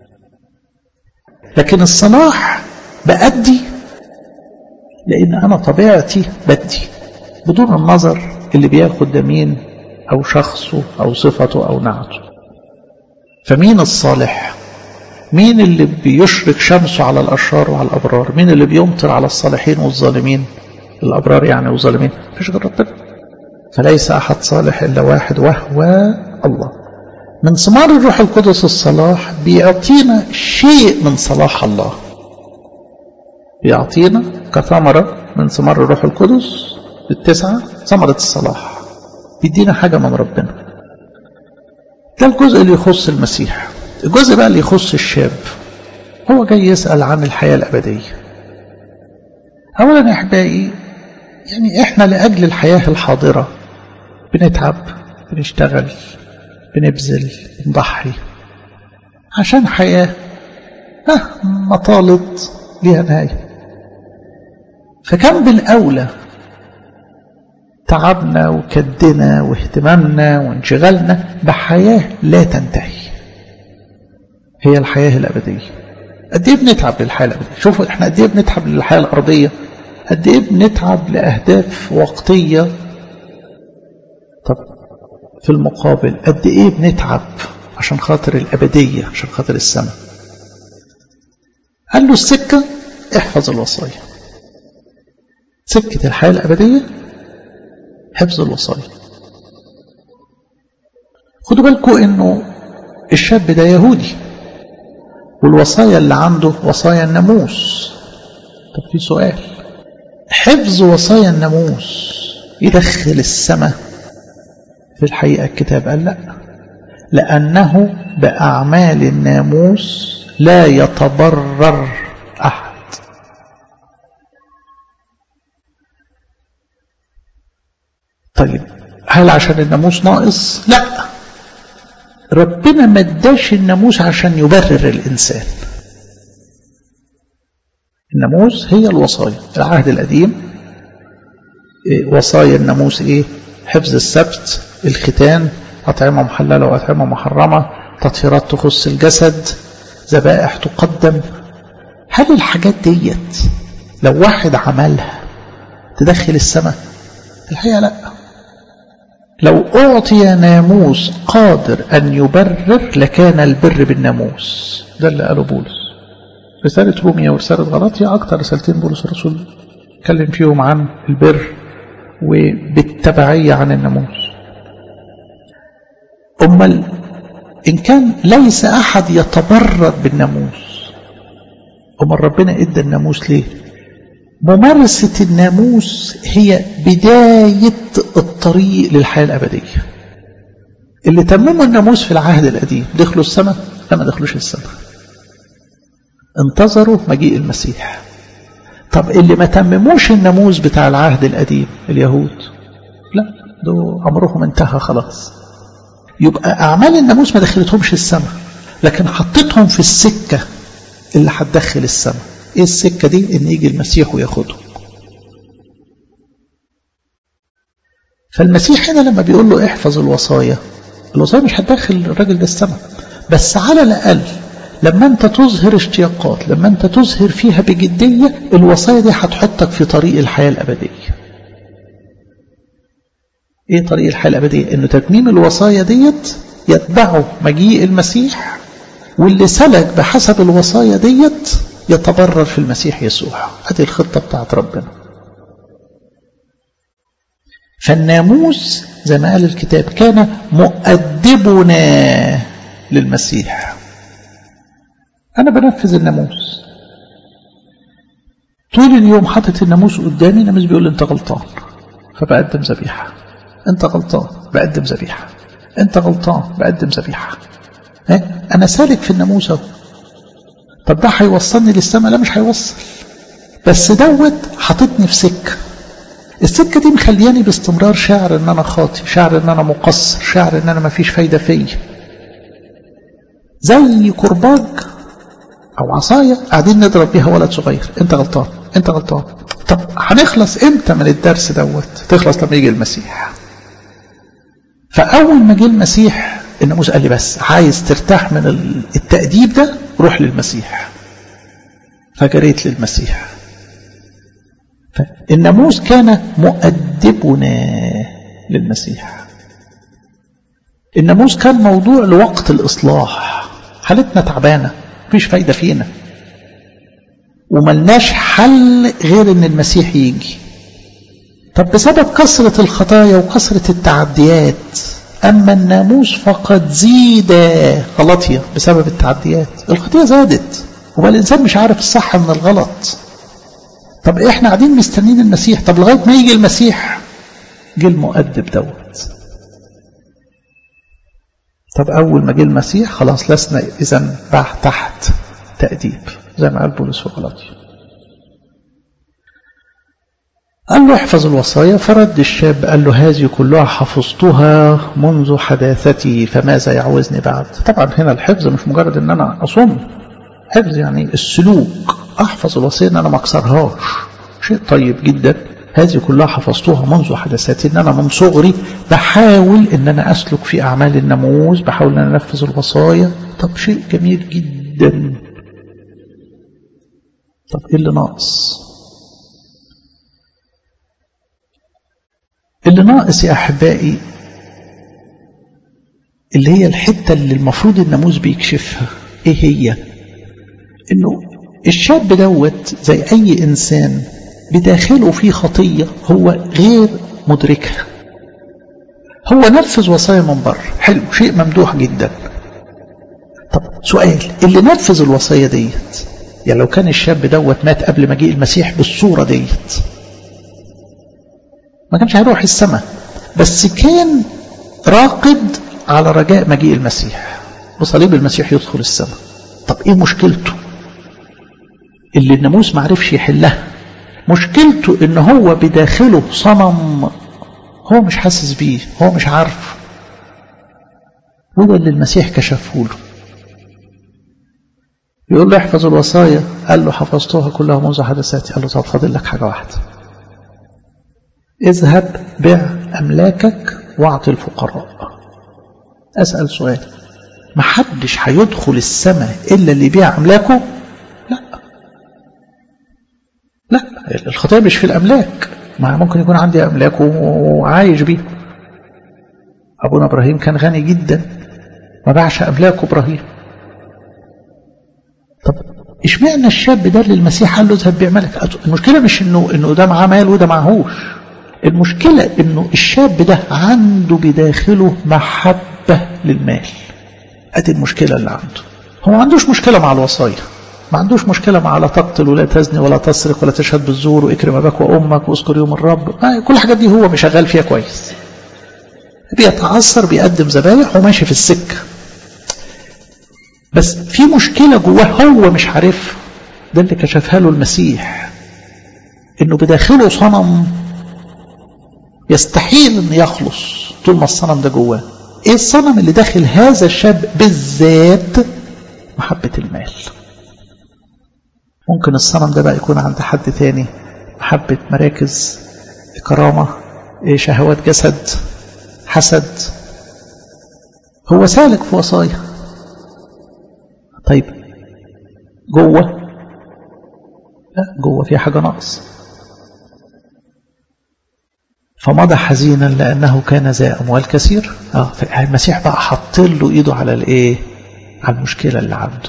لكن الصلاح بأدي لأن أنا طبيعتي بدي بدون النظر اللي بياخد ده مين أو شخصه أو صفته أو نعته فمين الصالح مين اللي بيشرك شمسه على الأشرار وعلى الأبرار مين اللي بيمطر على الصالحين والظالمين الأبرار يعني والظالمين مفيش غير ربنا فليس أحد صالح إلا واحد وهو الله من ثمار الروح القدس الصلاح بيعطينا شيء من صلاح الله بيعطينا كثمرة من ثمار الروح القدس التسعة ثمرة الصلاح بيدينا حاجة من ربنا ده الجزء اللي يخص المسيح الجزء بقى اللي يخص الشاب هو جاي يسأل عن الحياة الأبدية أولا يا أحبائي يعني إحنا لأجل الحياة الحاضرة بنتعب بنشتغل بنبذل بنضحي عشان حياة ها مطالب ليها نهاية فكان بالأولى تعبنا وكدنا واهتمامنا وانشغالنا بحياة لا تنتهي هي الحياة الأبدية قد ايه بنتعب للحياة الأبدية شوفوا احنا قد ايه بنتعب للحياة الأرضية قد ايه بنتعب لأهداف وقتية طب في المقابل قد ايه بنتعب عشان خاطر الأبدية عشان خاطر السماء قال له السكة احفظ الوصايا سكة الحياة الأبدية حفظ الوصايا خدوا بالكم انه الشاب ده يهودي والوصايا اللي عنده وصايا الناموس طب في سؤال حفظ وصايا الناموس يدخل السماء في الحقيقة الكتاب قال لا لأنه بأعمال الناموس لا يتبرر أحد طيب هل عشان الناموس ناقص لا ربنا ما اداش الناموس عشان يبرر الإنسان الناموس هي الوصايا العهد القديم إيه وصايا الناموس ايه حفظ السبت الختان أطعمة محللة وأطعمة محرمة تطهيرات تخص الجسد ذبائح تقدم هل الحاجات ديت لو واحد عملها تدخل السماء الحقيقة لا لو أعطي ناموس قادر أن يبرر لكان البر بالناموس ده اللي قاله بولس رسالة روميا ورسالة غلاطيا أكتر رسالتين بولس الرسول اتكلم فيهم عن البر وبالتبعية عن الناموس أمال إن كان ليس أحد يتبرر بالناموس أمال ربنا إدى الناموس ليه ممارسة الناموس هي بداية الطريق للحياة الأبدية اللي تمموا الناموس في العهد القديم دخلوا السماء لا ما دخلوش السماء انتظروا مجيء المسيح طب اللي ما تمموش الناموس بتاع العهد القديم اليهود لا دول أمرهم انتهى خلاص يبقى أعمال الناموس ما دخلتهمش السماء لكن حطيتهم في السكة اللي هتدخل السماء ايه السكة دي ان يجي المسيح وياخدهم فالمسيح هنا لما بيقول له احفظ الوصايا الوصايا مش هتدخل الراجل ده السماء بس على الأقل لما انت تظهر اشتياقات لما انت تظهر فيها بجدية الوصايا دي هتحطك في طريق الحياة الأبدية ايه طريق الحياة الأبدية انه تتميم الوصايا ديت يتبعه مجيء المسيح واللي سلك بحسب الوصايا ديت يتبرر في المسيح يسوع هذه الخطة بتاعت ربنا فالناموس زي ما قال الكتاب كان مؤدبنا للمسيح أنا بنفذ الناموس طول اليوم حاطط الناموس قدامي الناموس بيقول لي أنت غلطان فبقدم ذبيحة أنت غلطان بقدم ذبيحة أنت غلطان بقدم ذبيحة أنا سالك في الناموس أهو طب ده هيوصلني للسماء لا مش هيوصل بس دوت حاططني في سكة السكة دي مخلياني باستمرار شاعر ان انا خاطي شاعر ان انا مقصر شاعر ان انا ما فيش فايدة فيا زي كرباج او عصاية قاعدين نضرب بيها ولد صغير انت غلطان انت غلطان طب هنخلص امتى من الدرس دوت تخلص لما يجي المسيح فاول ما جه المسيح الناموس قال لي بس عايز ترتاح من التأديب ده روح للمسيح فجريت للمسيح فالناموس كان مؤدبنا للمسيح الناموس كان موضوع لوقت الإصلاح حالتنا تعبانة مفيش فايدة فينا وملناش حل غير ان المسيح يجي طب بسبب كثرة الخطايا وكثرة التعديات أما الناموس فقد زيد غلطية بسبب التعديات الخطية زادت وما الإنسان مش عارف الصح من الغلط طب إحنا قاعدين مستنين المسيح طب لغاية ما يجي المسيح جه المؤدب دوت طب أول ما جه المسيح خلاص لسنا إذا تحت تأديب زي ما قال بولس في غلطية قال له احفظ الوصايا فرد الشاب قال له هذه كلها حفظتها منذ حداثتي فماذا يعوزني بعد طبعا هنا الحفظ مش مجرد ان انا اصم حفظ يعني السلوك احفظ الوصية ان انا ما اكسرهاش شيء طيب جدا هذه كلها حفظتها منذ حداثتي ان انا من صغري بحاول ان انا اسلك في اعمال الناموس بحاول ان انا انفذ الوصايا طب شيء جميل جدا طب ايه اللي ناقص اللي ناقص يا أحبائي اللي هي الحتة اللي المفروض الناموس بيكشفها إيه هي إنه الشاب دوت زي أي إنسان بداخله في خطية هو غير مدركها هو نفذ وصايا من بره حلو شيء ممدوح جدا طب سؤال اللي نفذ الوصايا ديت يعني لو كان الشاب دوت مات قبل مجيء المسيح بالصورة ديت ما كانش هيروح السماء بس كان راقد على رجاء مجيء المسيح بصليب المسيح يدخل السماء طب ايه مشكلته اللي الناموس معرفش يحلها مشكلته ان هو بداخله صنم هو مش حاسس بيه هو مش عارف وده اللي المسيح كشفه له يقول له احفظ الوصايا قال له حفظتها كلها منذ حدثاتي قال له طب فاضل لك حاجة واحدة اذهب بع أملاكك واعطي الفقراء أسأل سؤال ما حدش هيدخل السماء إلا اللي يبيع أملاكه لا لا الخطية مش في الأملاك ما ممكن يكون عندي أملاك وعايش بيه أبونا إبراهيم كان غني جدا ما باعش أملاكه إبراهيم طب اشمعنى الشاب ده اللي المسيح قال له اذهب بيع ملك المشكلة مش انه انه ده معاه مال وده معهوش المشكلة انه الشاب ده عنده بداخله محبة للمال ادي المشكلة اللي عنده هو ما عندوش مشكلة مع الوصايا ما عندوش مشكلة مع لا تقتل ولا تزني ولا تسرق ولا تشهد بالزور واكرم اباك وامك واذكر يوم الرب كل الحاجات دي هو مش شغال فيها كويس بيتعثر بيقدم ذبايح وماشي في السكة بس في مشكلة جواه هو مش عارفها ده اللي كشفها له المسيح انه بداخله صنم يستحيل ان يخلص طول ما الصنم ده جواه ايه الصنم اللي داخل هذا الشاب بالذات محبة المال ممكن الصنم ده بقى يكون عند حد تاني محبة مراكز كرامة شهوات جسد حسد هو سالك في وصايا طيب جوه لا جوه في حاجة ناقص فمضى حزينا لأنه كان ذا أموال كثير آه المسيح بقى حط له إيده على الإيه على المشكلة اللي عنده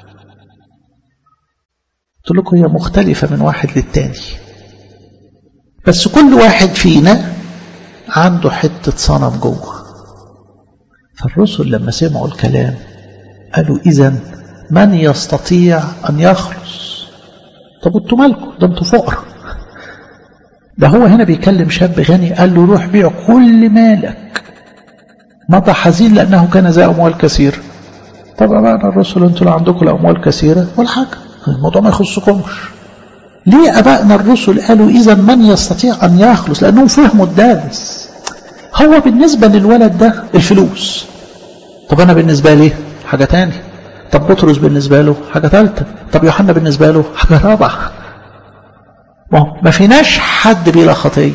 قلت لكم هي مختلفة من واحد للتاني بس كل واحد فينا عنده حتة صنم جوه فالرسل لما سمعوا الكلام قالوا إذا من يستطيع أن يخلص طب انتوا مالكم ده انتوا فقر ده هو هنا بيكلم شاب غني قال له روح بيع كل مالك مضى حزين لأنه كان ذا أموال كثير طبعا بقى الرسل انتوا لو عندكم الأموال كثيرة ولا حاجة الموضوع ما يخصكمش ليه أبائنا الرسل قالوا إذا من يستطيع أن يخلص لأنهم فهموا الدرس هو بالنسبة للولد ده الفلوس طب أنا بالنسبة لي حاجة تاني طب بطرس بالنسبة له حاجة ثالثة طب يوحنا بالنسبة له حاجة رابعة ما ما فيناش حد بلا خطية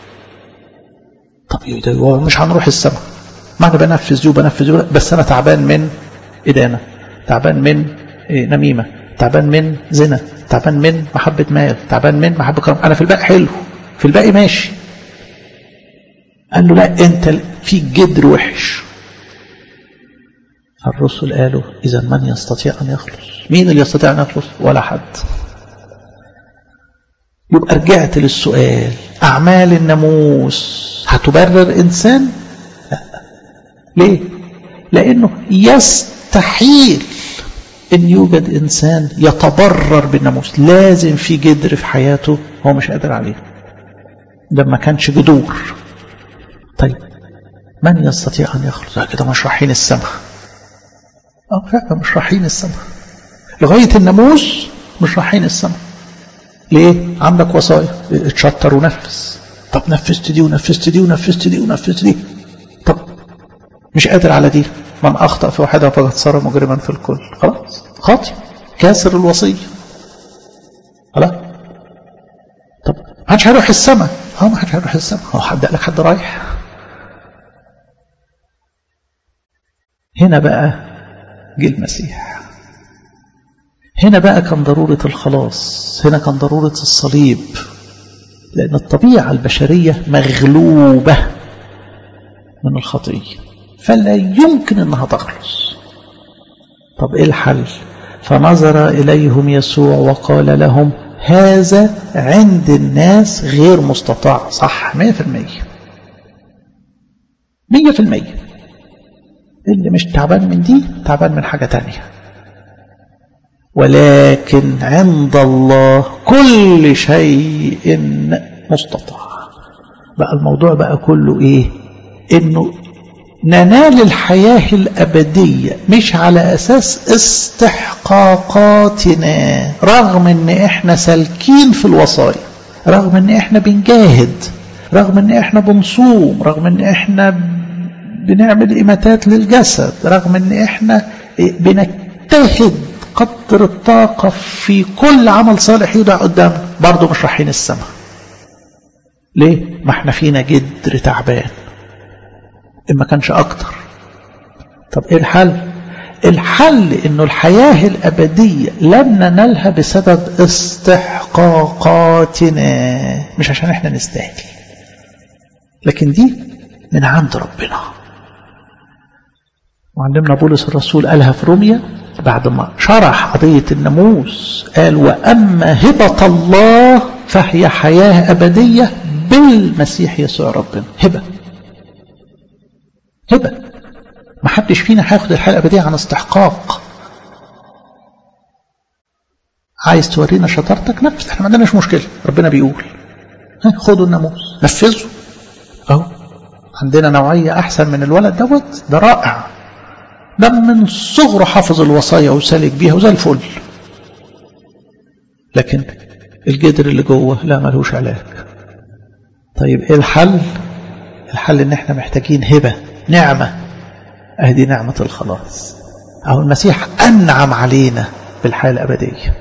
طب مش هنروح السماء ما أنا بنفذ دي وبنفذ دي بس أنا تعبان من إدانة تعبان من نميمة تعبان من زنا تعبان من محبة مال تعبان من محبة كرم أنا في الباقي حلو في الباقي ماشي قال له لا أنت فيك جدر وحش فالرسل قالوا إذا من يستطيع أن يخلص مين اللي يستطيع أن يخلص ولا حد يبقى رجعت للسؤال أعمال الناموس هتبرر إنسان لا ليه لأنه يستحيل أن يوجد إنسان يتبرر بالناموس لازم في جدر في حياته هو مش قادر عليه ده ما كانش جذور طيب من يستطيع أن يخلص كده مش رايحين السماء اه فعلا مش رايحين السماء لغاية الناموس مش رايحين السماء ليه عندك وصايا اتشطر ونفذ طب نفذت دي ونفذت دي ونفذت دي ونفذت دي طب مش قادر على دي من أخطأ في واحدة فقد صار مجرما في الكل خلاص خاطي كاسر الوصية خلاص طب ما حدش هيروح السماء اه ما حدش هيروح السماء هو حد قال لك حد رايح هنا بقى جه المسيح هنا بقى كان ضرورة الخلاص هنا كان ضرورة الصليب لأن الطبيعة البشرية مغلوبة من الخطية فلا يمكن أنها تخلص طب إيه الحل فنظر إليهم يسوع وقال لهم هذا عند الناس غير مستطاع صح 100% مية في المية اللي مش تعبان من دي تعبان من حاجة تانية ولكن عند الله كل شيء مستطاع بقى الموضوع بقى كله ايه انه ننال الحياة الأبدية مش على أساس استحقاقاتنا رغم ان احنا سالكين في الوصايا رغم ان احنا بنجاهد رغم ان احنا بنصوم رغم ان احنا بنعمل إماتات للجسد رغم ان احنا بنجتهد قدر الطاقة في كل عمل صالح يوضع قدامنا برضه مش رايحين السماء ليه؟ ما احنا فينا جدر تعبان إن ما كانش أكتر طب إيه الحل؟ الحل إنه الحياة الأبدية لن ننالها بسبب استحقاقاتنا مش عشان احنا نستاهل لكن دي من عند ربنا وعلمنا بولس الرسول قالها في روميا بعد ما شرح قضية الناموس قال وأما هبة الله فهي حياة أبدية بالمسيح يسوع ربنا هبة هبة ما حدش فينا هياخد الحياة الأبدية عن استحقاق عايز تورينا شطارتك نفذ احنا ما عندناش مشكلة ربنا بيقول خدوا الناموس نفذوا اهو عندنا نوعية أحسن من الولد دوت ده رائع ده من صغره حافظ الوصايا وسالك بيها وزي الفل لكن الجدر اللي جوه لا ملوش علاج طيب ايه الحل الحل ان احنا محتاجين هبة نعمة اهدي نعمة الخلاص اهو المسيح انعم علينا بالحياة الابدية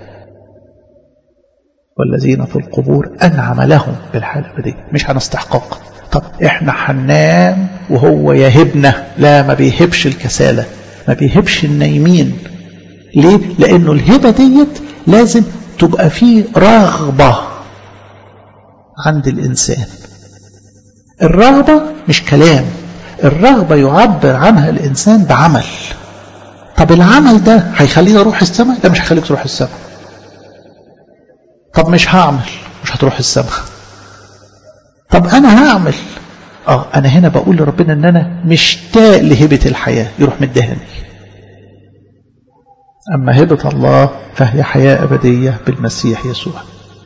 والذين في القبور انعم لهم بالحياة الابدية مش هنستحقاق طب احنا هننام وهو يهبنا لا ما بيهبش الكسالة ما بيهبش النايمين ليه لانه الهبة ديت لازم تبقى فيه رغبة عند الإنسان الرغبة مش كلام الرغبة يعبر عنها الإنسان بعمل طب العمل ده هيخليني أروح السماء لا مش هيخليك تروح السماء طب مش هعمل مش هتروح السماء طب أنا هعمل اه أنا هنا بقول لربنا إن أنا مشتاق لهبة الحياة يروح مدهني أما هبة الله فهي حياة أبدية بالمسيح يسوع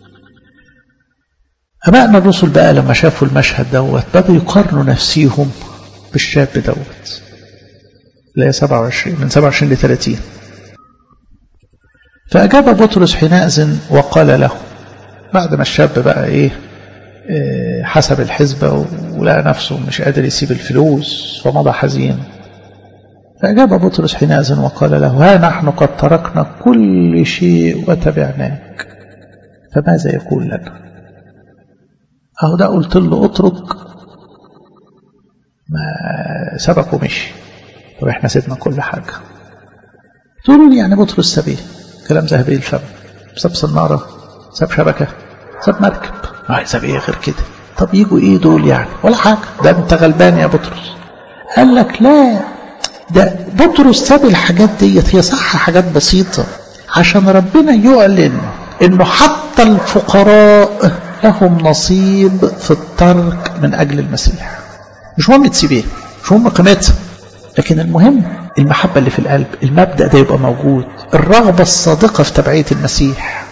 أبائنا الرسل بقى لما شافوا المشهد دوت بدأوا يقارنوا نفسيهم بالشاب دوت لا 27 من 27 ل 30 فأجاب بطرس حينئذ وقال له بعد ما الشاب بقى إيه, إيه حسب الحسبة ولقى نفسه مش قادر يسيب الفلوس فمضى حزين فأجاب بطرس حينئذ وقال له ها نحن قد تركنا كل شيء وتبعناك فماذا يقول لنا أهو ده قلت له اترك ما سبك ومشي طب احنا سيبنا كل حاجة تقولوا لي يعني بطرس سبيه كلام ذهبي الفم ساب صنارة ساب شبكة ساب مركب ما ساب ايه غير كده طب يجوا ايه دول يعني ولا حاجة ده انت غلبان يا بطرس قال لك لا ده بطرس ساب الحاجات ديت هي صح حاجات بسيطة عشان ربنا يعلن انه حتى الفقراء لهم نصيب في الترك من اجل المسيح مش مهم تسيبيه مش مهم قيمتها لكن المهم المحبة اللي في القلب المبدأ ده يبقى موجود الرغبة الصادقة في تبعية المسيح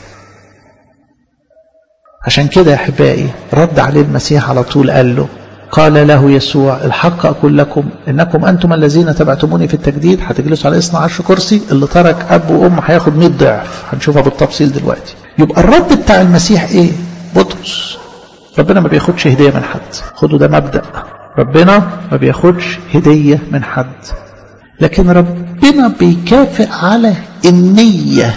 عشان كده يا أحبائي رد عليه المسيح على طول قال له قال له يسوع الحق أقول لكم إنكم أنتم الذين تبعتموني في التجديد هتجلسوا على 12 كرسي اللي ترك أب وأم هياخد 100 ضعف هنشوفها بالتفصيل دلوقتي يبقى الرد بتاع المسيح إيه بطرس ربنا ما بياخدش هدية من حد خدوا ده مبدأ ربنا ما بياخدش هدية من حد لكن ربنا بيكافئ على النية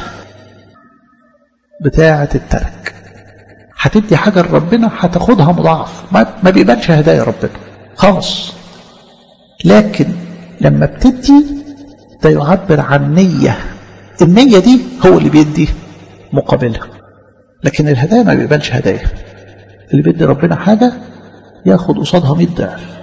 بتاعة الترك هتدي حاجة لربنا هتاخدها مضاعف ما بيقبلش هدايا ربنا خالص لكن لما بتدي ده يعبر عن نية النية دي هو اللي بيدي مقابلها لكن الهدايا ما بيقبلش هدايا اللي بيدي ربنا حاجة ياخد قصادها 100 ضعف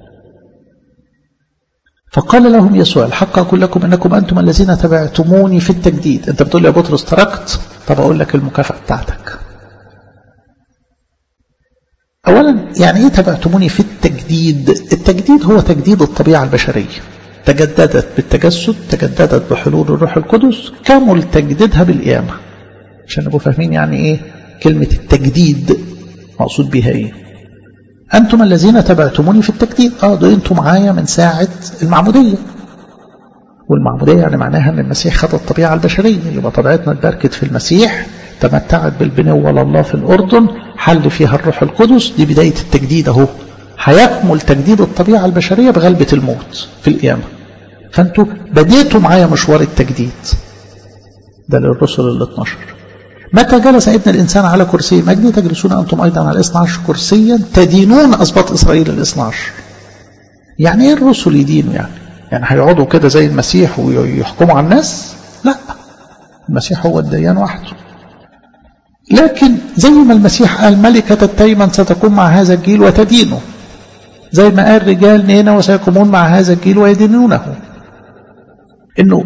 فقال لهم يسوع الحق أقول لكم أنكم أنتم الذين تبعتموني في التجديد أنت بتقول لي يا بطرس تركت طب أقول لك المكافأة بتاعتك أولا يعني إيه تبعتموني في التجديد التجديد هو تجديد الطبيعة البشرية تجددت بالتجسد تجددت بحلول الروح القدس كمل تجديدها بالقيامة عشان نبقوا فاهمين يعني إيه كلمة التجديد مقصود بها إيه أنتم الذين تبعتموني في التجديد آه ده أنتم معايا من ساعة المعمودية والمعمودية يعني معناها أن المسيح خد الطبيعة البشرية يبقى طبيعتنا اتباركت في المسيح تمتعت بالبنوة لله في الأردن حل فيها الروح القدس دي بداية التجديد أهو هيكمل تجديد الطبيعة البشرية بغلبة الموت في القيامة فأنتوا بديتوا معايا مشوار التجديد ده للرسل ال 12 متى جلس ابن الإنسان على كرسي مجدي تجلسون أنتم أيضا على 12 كرسيا تدينون أسباط إسرائيل ال 12 يعني إيه الرسل يدينوا يعني يعني هيقعدوا كده زي المسيح ويحكموا على الناس لا المسيح هو الديان وحده لكن زي ما المسيح قال ملكة التيمن ستكون مع هذا الجيل وتدينه زي ما قال رجال نينا وسيقومون مع هذا الجيل ويدينونه انه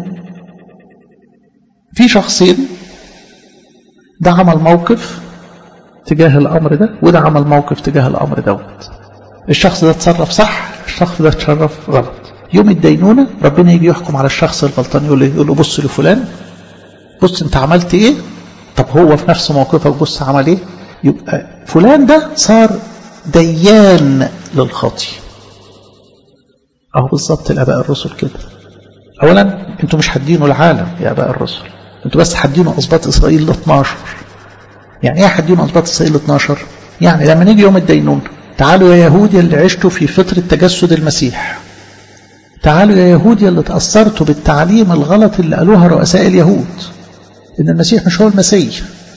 في شخصين ده عمل موقف تجاه الامر ده وده عمل موقف تجاه الامر دوت الشخص ده اتصرف صح الشخص ده اتصرف غلط يوم الدينونه ربنا يجي يحكم على الشخص الغلطان يقول له, يقول له بص لفلان بص انت عملت ايه طب هو في نفس موقفك بص عمل ايه يبقى فلان ده صار ديان للخاطي اهو بالظبط الاباء الرسل كده اولا انتوا مش هتدينوا العالم يا اباء الرسل انتوا بس هتدينوا اسباط اسرائيل ل 12 يعني ايه هتدينوا اسباط اسرائيل ل 12 يعني لما نيجي يوم الدينون تعالوا يا يهود اللي عشتوا في فتره تجسد المسيح تعالوا يا يهود اللي تاثرتوا بالتعليم الغلط اللي قالوها رؤساء اليهود ان المسيح مش هو المسيح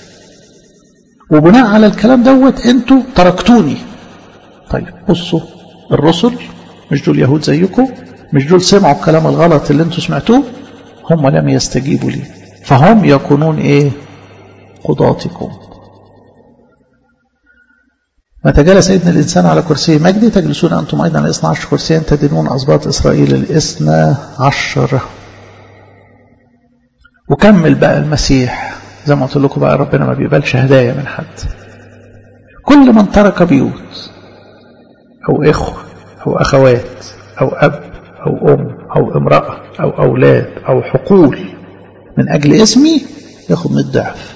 وبناء على الكلام دوت انتوا تركتوني طيب بصوا الرسل مش دول يهود زيكم مش دول سمعوا الكلام الغلط اللي انتوا سمعتوه هم لم يستجيبوا لي فهم يكونون ايه قضاتكم متى جلس ابن الإنسان على كرسي مجدي تجلسون أنتم أيضا الاثنى عشر كرسيا تدينون أسباط إسرائيل الاثنى عشر وكمل بقى المسيح زي ما قلت لكم بقى ربنا ما بيقبلش هدايا من حد كل من ترك بيوت أو إخوة أو أخوات أو أب أو أم أو امرأة أو أولاد أو حقول من أجل اسمي ياخد من الضعف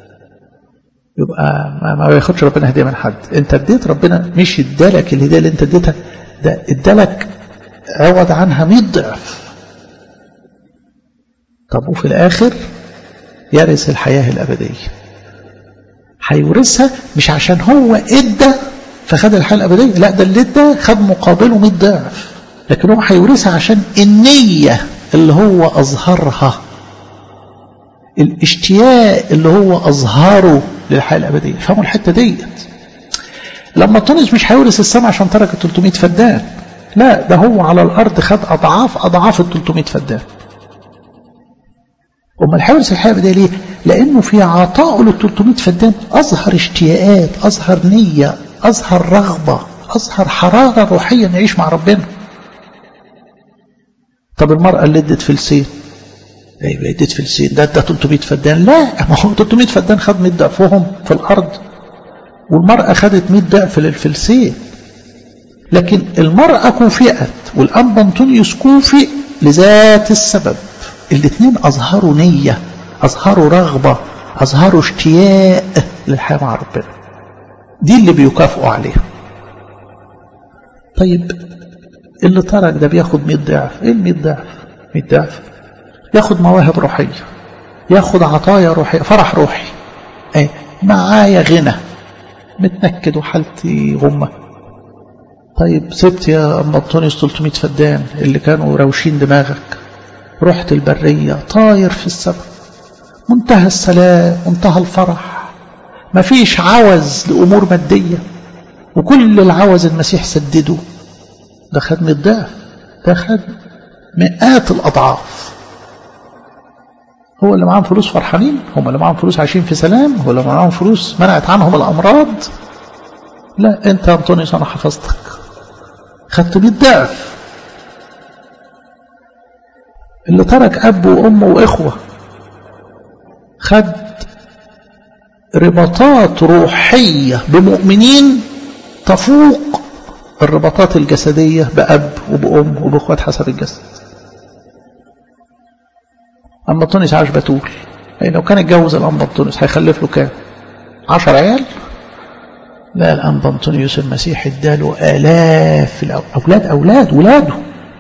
يبقى ما, ما ياخدش ربنا هدية من حد انت اديت ربنا مش ادالك الهدية اللي انت اديتها ده ادالك عوض عنها 100 ضعف طب وفي الآخر يرث الحياة الأبدية هيورثها مش عشان هو ادى فخد الحياة الأبدية لا ده اللي ادى خد مقابله 100 ضعف لكن هو هيورثها عشان النية اللي هو أظهرها الاشتياق اللي هو أظهره للحياة الأبدية فهموا الحتة ديت لما تونس مش هيورث السماء عشان ترك 300 فدان لا ده هو على الأرض خد أضعاف أضعاف ال 300 فدان أمال هيورث الحياة الأبدية ليه؟ لأنه في عطائه لل 300 فدان أظهر اشتياقات أظهر نية أظهر رغبة أظهر حرارة روحية نعيش مع ربنا طب المرأة اللي ادت فلسين ايوه ادت فلسين ده ده 300 فدان لا ما هو 300 فدان خد 100 ضعفهم في الارض والمرأة خدت 100 ضعف للفلسين لكن المرأة كوفئت والأنبا أنطونيوس كوفئ لذات السبب الاثنين أظهروا نية أظهروا رغبة أظهروا اشتياق للحياة مع ربنا دي اللي بيكافئوا عليها طيب اللي ترك ده بياخد 100 ضعف ايه ال 100 ضعف 100 ضعف ياخد مواهب روحية ياخد عطايا روحية فرح روحي ايه معايا غنى متنكد وحالتي غمة طيب سبت يا أم أنطونيوس 300 فدان اللي كانوا روشين دماغك رحت البرية طاير في السماء منتهى السلام منتهى الفرح مفيش عوز لأمور مادية وكل العوز المسيح سدده ده خد 100 ضعف ده خد مئات الأضعاف هو اللي معاهم فلوس فرحانين هم اللي معاهم فلوس عايشين في سلام هو اللي معاهم فلوس منعت عنهم الأمراض لا أنت يا أنطونيوس أنا حفظتك خدت 100 ضعف اللي ترك أب وأم وإخوة خد رباطات روحية بمؤمنين تفوق الرباطات الجسدية بأب وبأم وبأخوات حسب الجسد أما بطونس عاش بتول يعني لو كان اتجوز الأنبا بطونس هيخلف له كام عشر عيال لا الأنبا أنطونيوس المسيح اداله آلاف الأولاد أولاد ولاده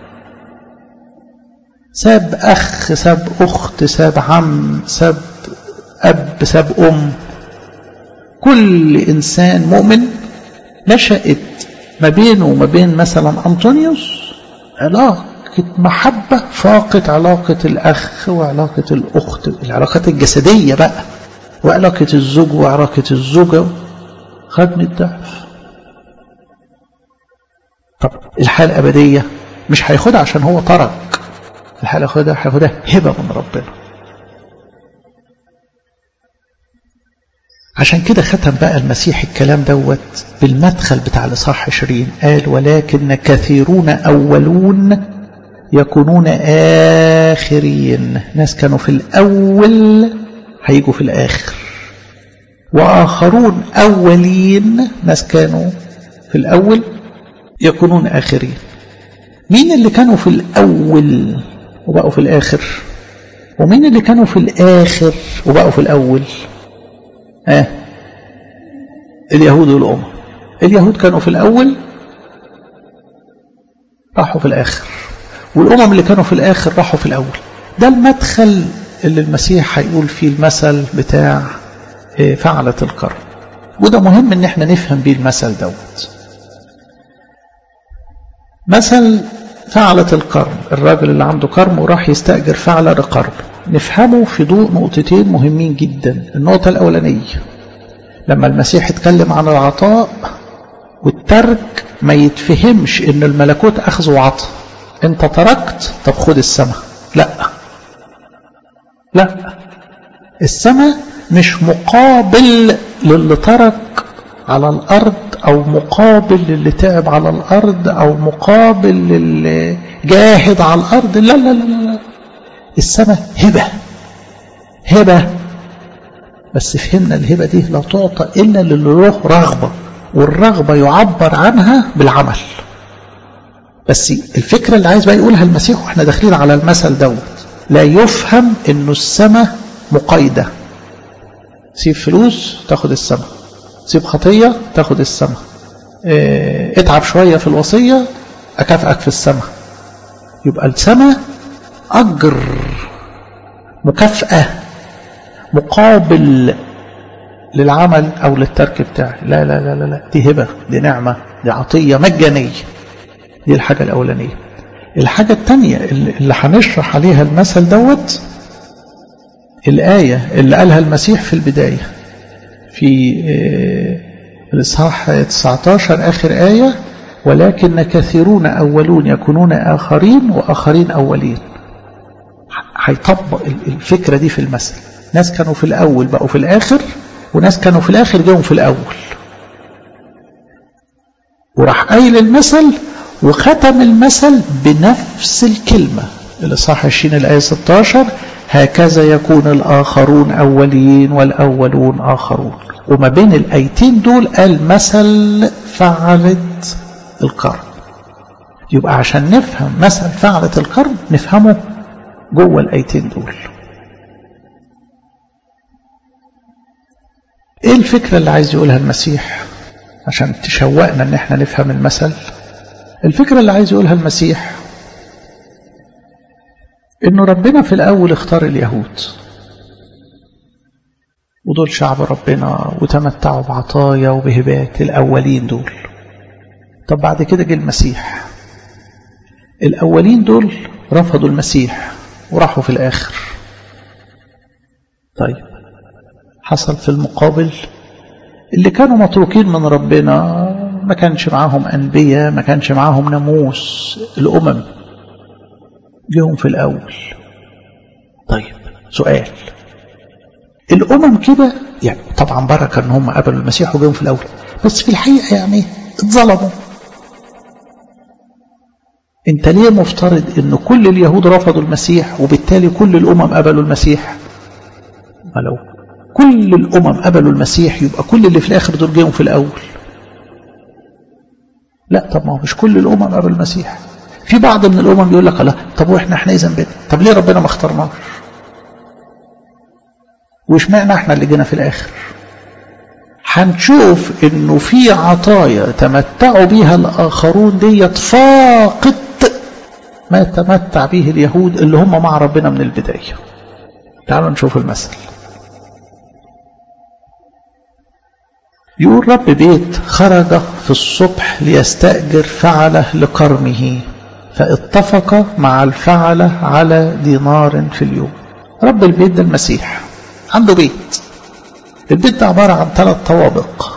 ساب أخ ساب أخت ساب عم ساب أب ساب أم كل إنسان مؤمن نشأت ما بينه وما بين مثلا أنطونيوس علاقة محبة فاقت علاقة الأخ وعلاقة الأخت العلاقات الجسدية بقى وعلاقة الزوج وعلاقة الزوجة خدم الضعف طب الحياة الأبدية مش هياخدها عشان هو ترك الحياة الأبدية هياخدها هبة من ربنا عشان كده ختم بقى المسيح الكلام دوت بالمدخل بتاع الإصحاح 20 قال ولكن كثيرون أولون يكونون آخرين ناس كانوا في الأول هيجوا في الآخر وآخرون أولين ناس كانوا في الأول يكونون آخرين مين اللي كانوا في الأول وبقوا في الآخر ومين اللي كانوا في الآخر وبقوا في الأول آه. اليهود والأمم اليهود كانوا في الأول راحوا في الآخر والأمم اللي كانوا في الآخر راحوا في الأول ده المدخل اللي المسيح هيقول فيه المثل بتاع فعلة الكرم وده مهم ان احنا نفهم بيه المثل دوت مثل فعلة الكرم الراجل اللي عنده كرم وراح يستأجر فعلة لكرم نفهمه في ضوء نقطتين مهمين جدا النقطة الأولانية لما المسيح اتكلم عن العطاء والترك ما يتفهمش ان الملكوت أخذ وعطى انت تركت طب خد السماء لا لا السماء مش مقابل للي ترك على الأرض أو مقابل للي تعب على الأرض أو مقابل للي جاهد على الأرض لا لا لا لا السماء هبة هبة بس فهمنا الهبة دي لا تعطى إلا للي له رغبة والرغبة يعبر عنها بالعمل بس الفكرة اللي عايز بقى يقولها المسيح واحنا داخلين على المثل دوت لا يفهم انه السماء مقيدة سيب فلوس تاخد السماء سيب خطية تاخد السماء اه اتعب شوية في الوصية أكافئك في السماء يبقى السماء أجر مكافأة مقابل للعمل أو للترك بتاعي لا لا لا لا, لا. دي هبة دي نعمة دي عطية مجانية دي الحاجة الأولانية الحاجة الثانية اللي هنشرح عليها المثل دوت الآية اللي قالها المسيح في البداية في الإصحاح 19 آخر آية ولكن كثيرون أولون يكونون آخرين وآخرين أولين هيطبق الفكرة دي في المثل ناس كانوا في الأول بقوا في الآخر وناس كانوا في الآخر جاهم في الأول وراح قايل المثل وختم المثل بنفس الكلمة الإصحاح 20 الآية 16 هكذا يكون الآخرون أولين والأولون آخرون وما بين الآيتين دول قال مثل فعلت القرن يبقى عشان نفهم مثل فعلت القرن نفهمه جوه الآيتين دول ايه الفكرة اللي عايز يقولها المسيح عشان تشوقنا ان احنا نفهم المثل الفكرة اللي عايز يقولها المسيح انه ربنا في الاول اختار اليهود ودول شعب ربنا وتمتعوا بعطايا وبهبات الاولين دول طب بعد كده جه المسيح الاولين دول رفضوا المسيح وراحوا في الاخر طيب حصل في المقابل اللي كانوا متروكين من ربنا ما كانش معاهم أنبياء ما كانش معاهم ناموس الأمم جيهم في الأول طيب سؤال الأمم كده يعني طبعا بركة ان هم قبلوا المسيح وجيهم في الأول بس في الحقيقة يعني اتظلموا انت ليه مفترض ان كل اليهود رفضوا المسيح وبالتالي كل الأمم قبلوا المسيح ما لو كل الأمم قبلوا المسيح يبقى كل اللي في الآخر دول جيهم في الأول لا طب ما هو مش كل الأمم قبل المسيح في بعض من الأمم يقول لك لا طب وإحنا إحنا إيه ذنبنا طب ليه ربنا ما اخترناش واشمعنى إحنا اللي جينا في الآخر هنشوف إنه في عطايا تمتعوا بيها الآخرون ديت فاقت ما تمتع به اليهود اللي هم مع ربنا من البداية تعالوا نشوف المثل يقول رب بيت خرج في الصبح ليستأجر فعله لكرمه فاتفق مع الفعلة على دينار في اليوم رب البيت ده المسيح عنده بيت البيت ده عبارة عن ثلاث طوابق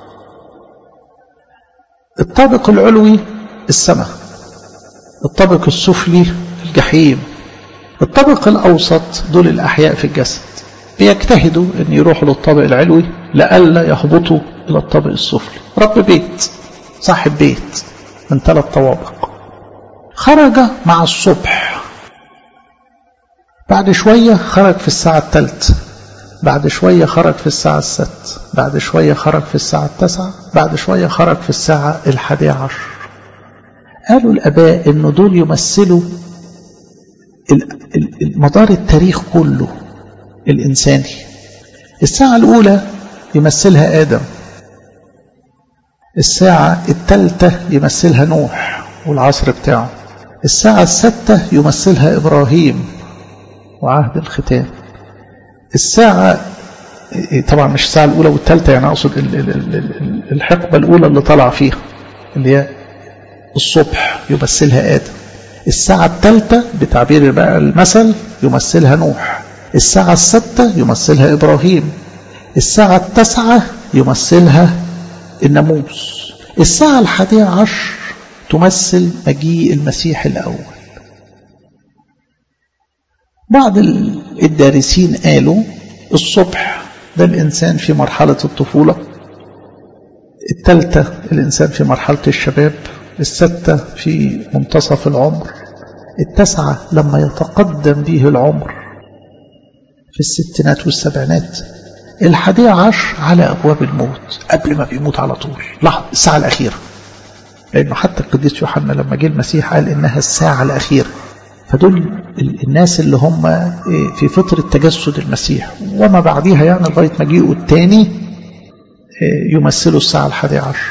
الطابق العلوي السماء الطابق السفلي الجحيم الطابق الأوسط دول الأحياء في الجسد بيجتهدوا أن يروحوا للطابق العلوي لئلا يهبطوا إلى الطابق السفلي رب بيت صاحب بيت من ثلاث طوابق خرج مع الصبح بعد شوية خرج في الساعة الثالثة بعد شوية خرج في الساعة الست بعد شوية خرج في الساعة التاسعة بعد شوية خرج في الساعة الحادية عشر قالوا الآباء إنه دول يمثلوا مدار التاريخ كله الإنساني الساعة الأولى يمثلها آدم الساعة الثالثة يمثلها نوح والعصر بتاعه الساعة الستة يمثلها إبراهيم وعهد الختام الساعة طبعا مش الساعة الأولى والثالثة يعني أقصد الحقبة الأولى اللي طلع فيها اللي هي الصبح يمثلها آدم الساعة الثالثة بتعبير بقى المثل يمثلها نوح الساعة الستة يمثلها إبراهيم الساعة التاسعة يمثلها الناموس الساعة الحادية عشر تمثل مجيء المسيح الأول بعض الدارسين قالوا الصبح ده الإنسان في مرحلة الطفولة الثالثة الإنسان في مرحلة الشباب الستة في منتصف العمر التسعة لما يتقدم به العمر في الستينات والسبعينات الحادية عشر على أبواب الموت قبل ما بيموت على طول لحظة الساعة الأخيرة لأنه حتى القديس يوحنا لما جه المسيح قال إنها الساعة الأخيرة فدول الناس اللي هم في فترة تجسد المسيح وما بعديها يعني لغاية مجيئه الثاني يمثلوا الساعة الحادية عشر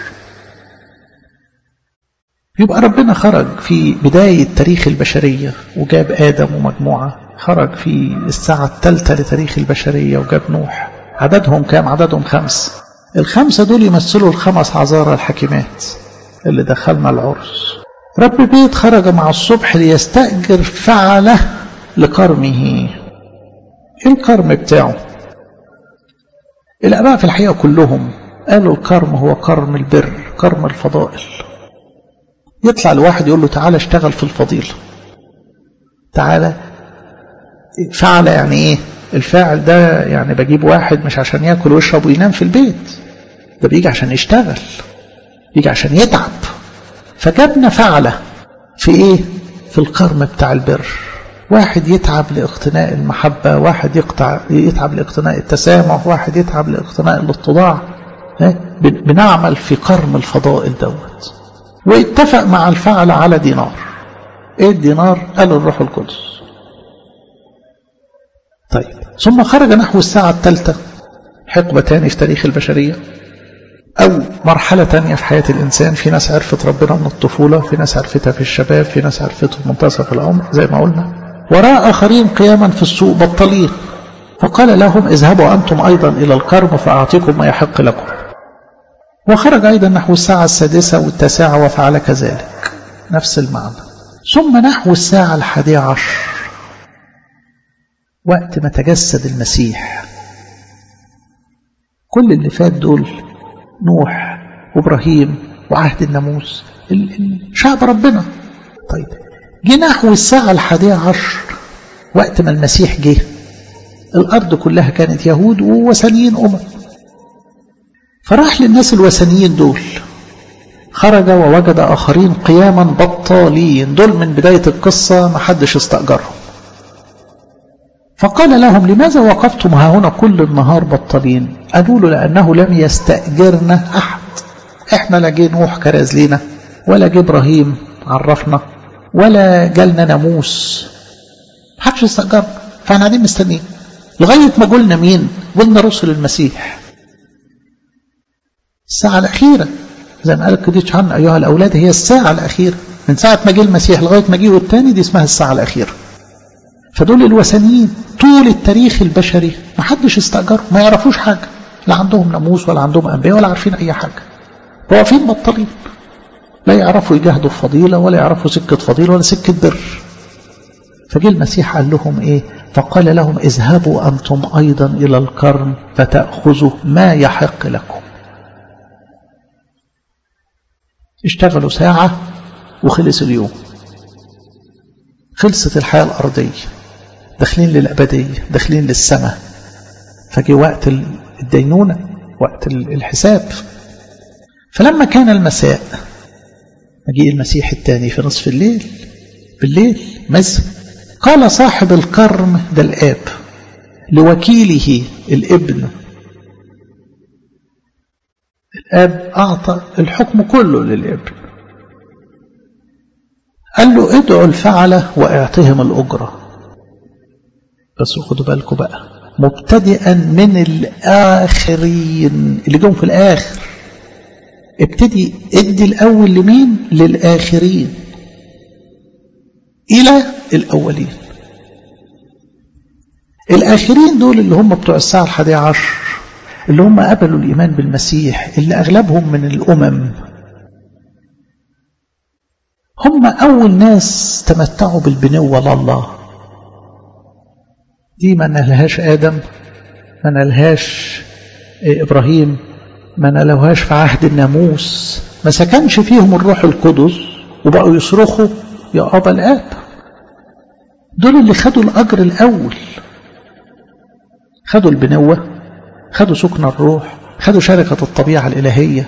يبقى ربنا خرج في بداية تاريخ البشرية وجاب آدم ومجموعة خرج في الساعة الثالثة لتاريخ البشرية وجاب نوح عددهم كام عددهم خمس الخمسة دول يمثلوا الخمس عذارى الحكيمات اللي دخلنا العرس رب بيت خرج مع الصبح ليستأجر فعله لكرمه ايه الكرم بتاعه الآباء في الحقيقة كلهم قالوا الكرم هو كرم البر كرم الفضائل يطلع الواحد يقول له تعالى اشتغل في الفضيلة تعالى فعل يعني ايه الفاعل ده يعني بجيب واحد مش عشان ياكل ويشرب وينام في البيت ده بيجي عشان يشتغل بيجي عشان يتعب فجبنا فعله في ايه في الكرم بتاع البر واحد يتعب لاقتناء المحبة واحد يقطع يتعب لاقتناء التسامح واحد يتعب لاقتناء الاتضاع بنعمل في كرم الفضائل دوت واتفق مع الفعل على دينار ايه الدينار قالوا الروح القدس طيب ثم خرج نحو الساعة الثالثة حقبة تاني في تاريخ البشرية أو مرحلة تانية في حياة الإنسان في ناس عرفت ربنا من الطفولة في ناس عرفتها في الشباب في ناس عرفته في منتصف العمر زي ما قلنا وراء آخرين قياما في السوق بطلين فقال لهم اذهبوا أنتم أيضا إلى الكرم فأعطيكم ما يحق لكم وخرج أيضا نحو الساعة السادسة والتاسعة وفعل كذلك نفس المعنى ثم نحو الساعة الحادية عشر وقت ما تجسد المسيح كل اللي فات دول نوح وابراهيم وعهد الناموس شعب ربنا طيب جه نحو الساعة الحادية عشر وقت ما المسيح جه الأرض كلها كانت يهود ووثنيين أمم فراح للناس الوثنيين دول خرج ووجد آخرين قياما بطالين دول من بداية القصة ما حدش استأجرهم فقال لهم لماذا وقفتم ها هنا كل النهار بطلين قالوا له لأنه لم يستأجرنا أحد احنا لا جه نوح كرز لينا ولا جه ابراهيم عرفنا ولا جالنا ناموس محدش استأجرنا فاحنا قاعدين مستنيين لغاية ما قلنا مين قلنا رسل المسيح الساعة الأخيرة زي ما قال القديس عن أيها الأولاد هي الساعة الأخيرة من ساعة ما جه المسيح لغاية ما جه التاني دي اسمها الساعة الأخيرة فدول الوثنيين طول التاريخ البشري ما حدش استأجرهم ما يعرفوش حاجة لا عندهم ناموس ولا عندهم أنبياء ولا عارفين أي حاجة واقفين بطلين لا يعرفوا يجاهدوا في فضيلة ولا يعرفوا سكة فضيلة ولا سكة بر فجه المسيح قال لهم ايه فقال لهم اذهبوا أنتم أيضا إلى الكرم فتأخذوا ما يحق لكم اشتغلوا ساعة وخلص اليوم خلصت الحياة الأرضية داخلين للأبدية داخلين للسماء فجي وقت الدينونة وقت الحساب فلما كان المساء مجيء المسيح الثاني في نصف الليل بالليل مز قال صاحب الكرم ده الآب لوكيله الابن الآب أعطى الحكم كله للابن قال له ادعوا الفعلة واعطهم الأجرة بس خدوا بالكم بقى مبتدئا من الآخرين اللي جم في الآخر ابتدي ادي الأول لمين للآخرين إلى الأولين الآخرين دول اللي هم بتوع الساعة الحادية عشر اللي هم قبلوا الإيمان بالمسيح اللي أغلبهم من الأمم هم أول ناس تمتعوا بالبنوة لله دي ما نالهاش آدم ما نالهاش إبراهيم ما نالهاش في عهد الناموس ما سكنش فيهم الروح القدس وبقوا يصرخوا يا أبا الآب دول اللي خدوا الأجر الأول خدوا البنوة خدوا سكن الروح خدوا شركة الطبيعة الإلهية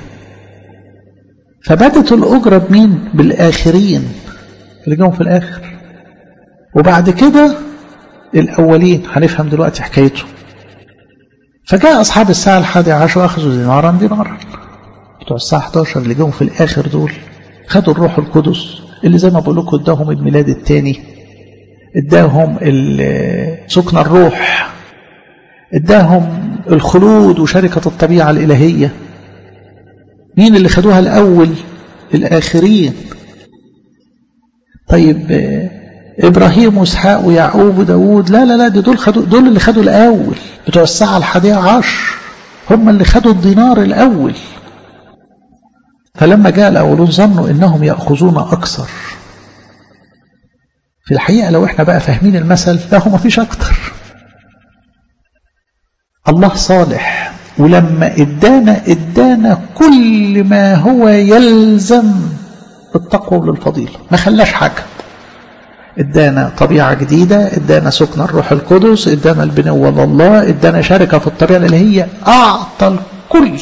فبدت الأجرة بمين بالآخرين اللي جاهم في الآخر وبعد كده الأولين هنفهم دلوقتي حكايته فجاء أصحاب الساعة الحادية عشر أخذوا دينارا دينارا بتوع الساعة 11 اللي جاهم في الآخر دول خدوا الروح القدس اللي زي ما بقول لكم اداهم الميلاد الثاني اداهم سكن الروح اداهم الخلود وشركة الطبيعة الإلهية مين اللي خدوها الأول الآخرين طيب إبراهيم وإسحاق ويعقوب وداود لا لا لا دي دول خدوا دول اللي خدوا الأول بتوع الساعة الحادية عشر هم اللي خدوا الدينار الأول فلما جاء الأولون ظنوا إنهم يأخذون أكثر في الحقيقة لو احنا بقى فاهمين المثل لا هو مفيش أكتر الله صالح ولما ادانا ادانا كل ما هو يلزم بالتقوى وللفضيلة ما خلاش حاجة ادانا طبيعة جديدة ادانا سكن الروح القدس ادانا البنوة لله ادانا شركة في الطبيعة اللي هي اعطى الكل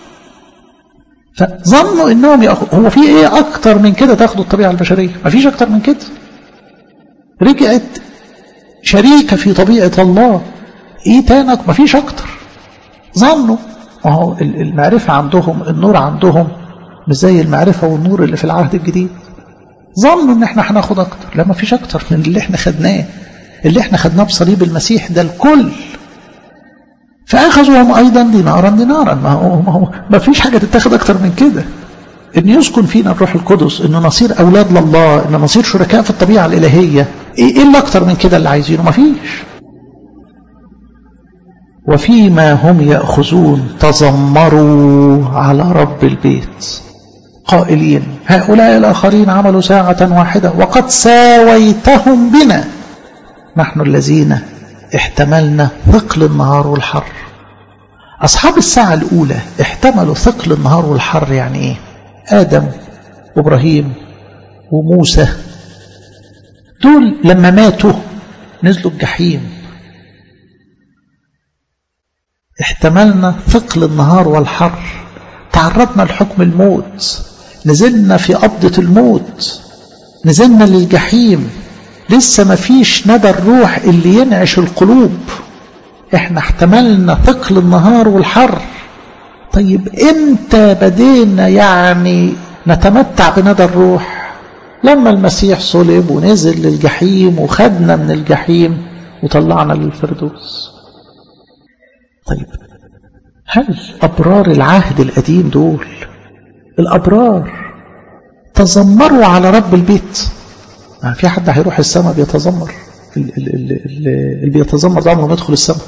فظنوا انهم يأخذ هو في ايه اكتر من كده تاخدوا الطبيعة البشرية ما فيش اكتر من كده رجعت شريكة في طبيعة الله ايه تانك ما فيش اكتر ظنوا وهو المعرفة عندهم النور عندهم مش زي المعرفة والنور اللي في العهد الجديد ظنوا ان احنا هناخد اكتر لا ما فيش اكتر من اللي احنا خدناه اللي احنا خدناه بصليب المسيح ده الكل فاخذوا هم ايضا دينارا دينارا ما هو ما هو ما فيش حاجه تتاخد اكتر من كده ان يسكن فينا الروح القدس ان نصير اولاد لله ان نصير شركاء في الطبيعه الالهيه ايه اللي اكتر من كده اللي عايزينه ما فيش وفيما هم ياخذون تذمروا على رب البيت قائلين هؤلاء الآخرين عملوا ساعة واحدة وقد ساويتهم بنا نحن الذين احتملنا ثقل النهار والحر أصحاب الساعة الأولى احتملوا ثقل النهار والحر يعني إيه آدم وإبراهيم وموسى دول لما ماتوا نزلوا الجحيم احتملنا ثقل النهار والحر تعرضنا لحكم الموت نزلنا في قبضة الموت نزلنا للجحيم لسه ما فيش ندى الروح اللي ينعش القلوب احنا احتملنا ثقل النهار والحر طيب امتى بدينا يعني نتمتع بندى الروح لما المسيح صلب ونزل للجحيم وخدنا من الجحيم وطلعنا للفردوس طيب هل أبرار العهد القديم دول الأبرار تذمروا على رب البيت ما في حد هيروح السماء بيتذمر اللي بيتذمر ده عمره ما يدخل السماء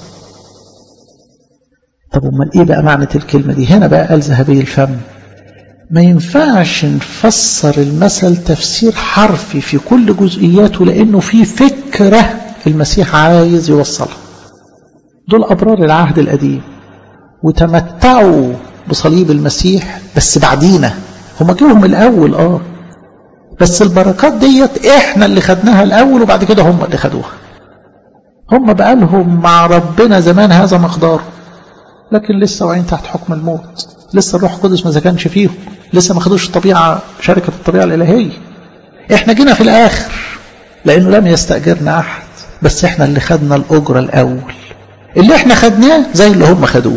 طب امال ايه بقى معنى الكلمه دي هنا بقى قال ذهبي الفم ما ينفعش نفسر المثل تفسير حرفي في كل جزئياته لانه في فكره المسيح عايز يوصلها دول ابرار العهد القديم وتمتعوا بصليب المسيح بس بعدينا هم جيهم الاول اه بس البركات ديت احنا اللي خدناها الاول وبعد كده هم اللي خدوها هم بقى لهم مع ربنا زمان هذا مقداره لكن لسه واقعين تحت حكم الموت لسه الروح القدس ما سكنش فيهم لسه ما خدوش الطبيعه شركه الطبيعه الالهيه احنا جينا في الاخر لانه لم يستاجرنا احد بس احنا اللي خدنا الاجره الاول اللي احنا خدناه زي اللي هم خدوه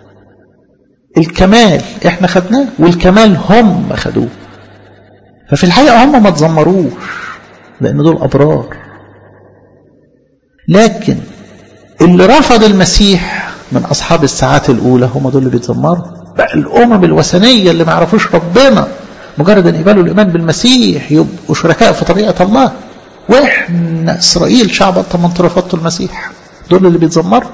الكمال احنا خدناه والكمال هم خدوه ففي الحقيقة هم ما تزمروش لأن دول أبرار لكن اللي رفض المسيح من أصحاب الساعات الأولى هم دول اللي بيتزمروا بقى الأمم الوثنية اللي ما يعرفوش ربنا مجرد أن يقبلوا الإيمان بالمسيح يبقوا شركاء في طريقة الله وإحنا إسرائيل شعب طب ما انتوا رفضتوا المسيح دول اللي بيتزمروا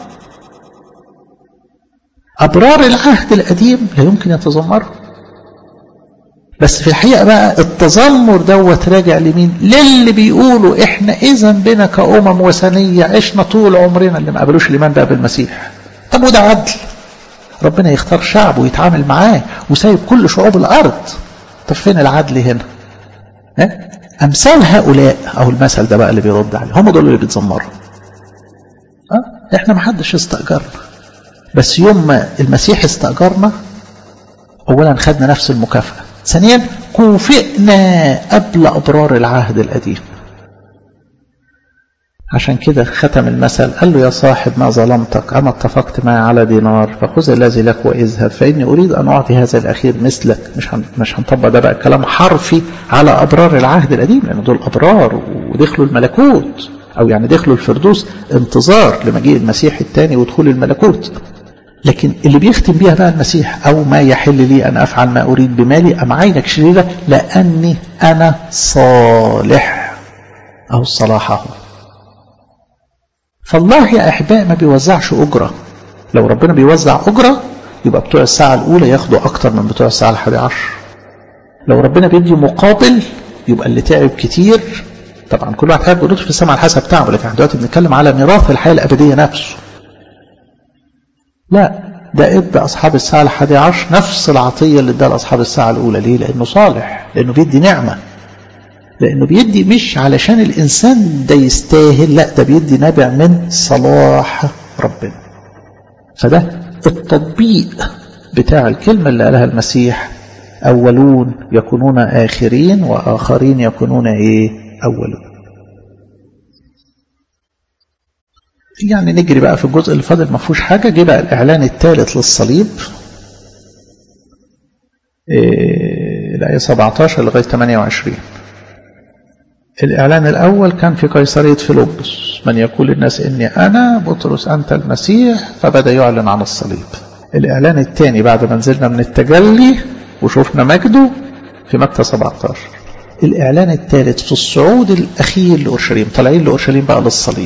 أبرار العهد القديم لا يمكن يتذمروا بس في الحقيقة بقى التذمر دوت راجع لمين للي بيقولوا احنا اذا بنا كأمم وثنية عشنا طول عمرنا اللي ما قبلوش الإيمان بقى بالمسيح طب وده عدل ربنا يختار شعب ويتعامل معاه وسايب كل شعوب الأرض طب فين العدل هنا ها؟ أمثال هؤلاء أو المثل ده بقى اللي بيرد عليه هم دول اللي بيتذمروا أه؟ احنا ما حدش استأجرنا بس يوم ما المسيح استأجرنا أولا خدنا نفس المكافأة ثانيا كوفئنا قبل أبرار العهد القديم عشان كده ختم المثل قال له يا صاحب ما ظلمتك أنا اتفقت معي على دينار فخذ الذي لك واذهب فإني أريد أن أعطي هذا الأخير مثلك مش هن مش هنطبق ده بقى كلام حرفي على أبرار العهد القديم لأن دول أبرار ودخلوا الملكوت أو يعني دخلوا الفردوس انتظار لمجيء المسيح الثاني ودخول الملكوت لكن اللي بيختم بيها بقى المسيح أو ما يحل لي أن أفعل ما أريد بمالي أم عينك شريرة لأني أنا صالح أو الصلاح أهو فالله يا أحباء ما بيوزعش أجرة لو ربنا بيوزع أجرة يبقى بتوع الساعة الأولى ياخدوا أكتر من بتوع الساعة الحادي عشر لو ربنا بيدي مقابل يبقى اللي تعب كتير طبعا كل واحد هياخد أجرته في السماء على حسب تعبه لكن احنا دلوقتي بنتكلم على ميراث الحياة الأبدية نفسه لا ده ادى أصحاب الساعة الحادي عشر نفس العطية اللي اداها لأصحاب الساعة الأولى ليه؟ لأنه صالح لأنه بيدي نعمة لأنه بيدي مش علشان الإنسان ده يستاهل لا ده بيدي نابع من صلاح ربنا فده التطبيق بتاع الكلمة اللي قالها المسيح أولون يكونون آخرين وآخرين يكونون إيه أولون يعني نجري بقى في الجزء اللي فاضل ما فيهوش حاجة جه بقى الإعلان الثالث للصليب إيه الآية 17 لغاية 28 الإعلان الأول كان في قيصرية فيلبس من يقول للناس إني أنا بطرس أنت المسيح فبدأ يعلن عن الصليب الإعلان الثاني بعد ما نزلنا من التجلي وشوفنا مجده في متى 17 الإعلان الثالث في الصعود الأخير لأورشليم طالعين لأورشليم بقى للصليب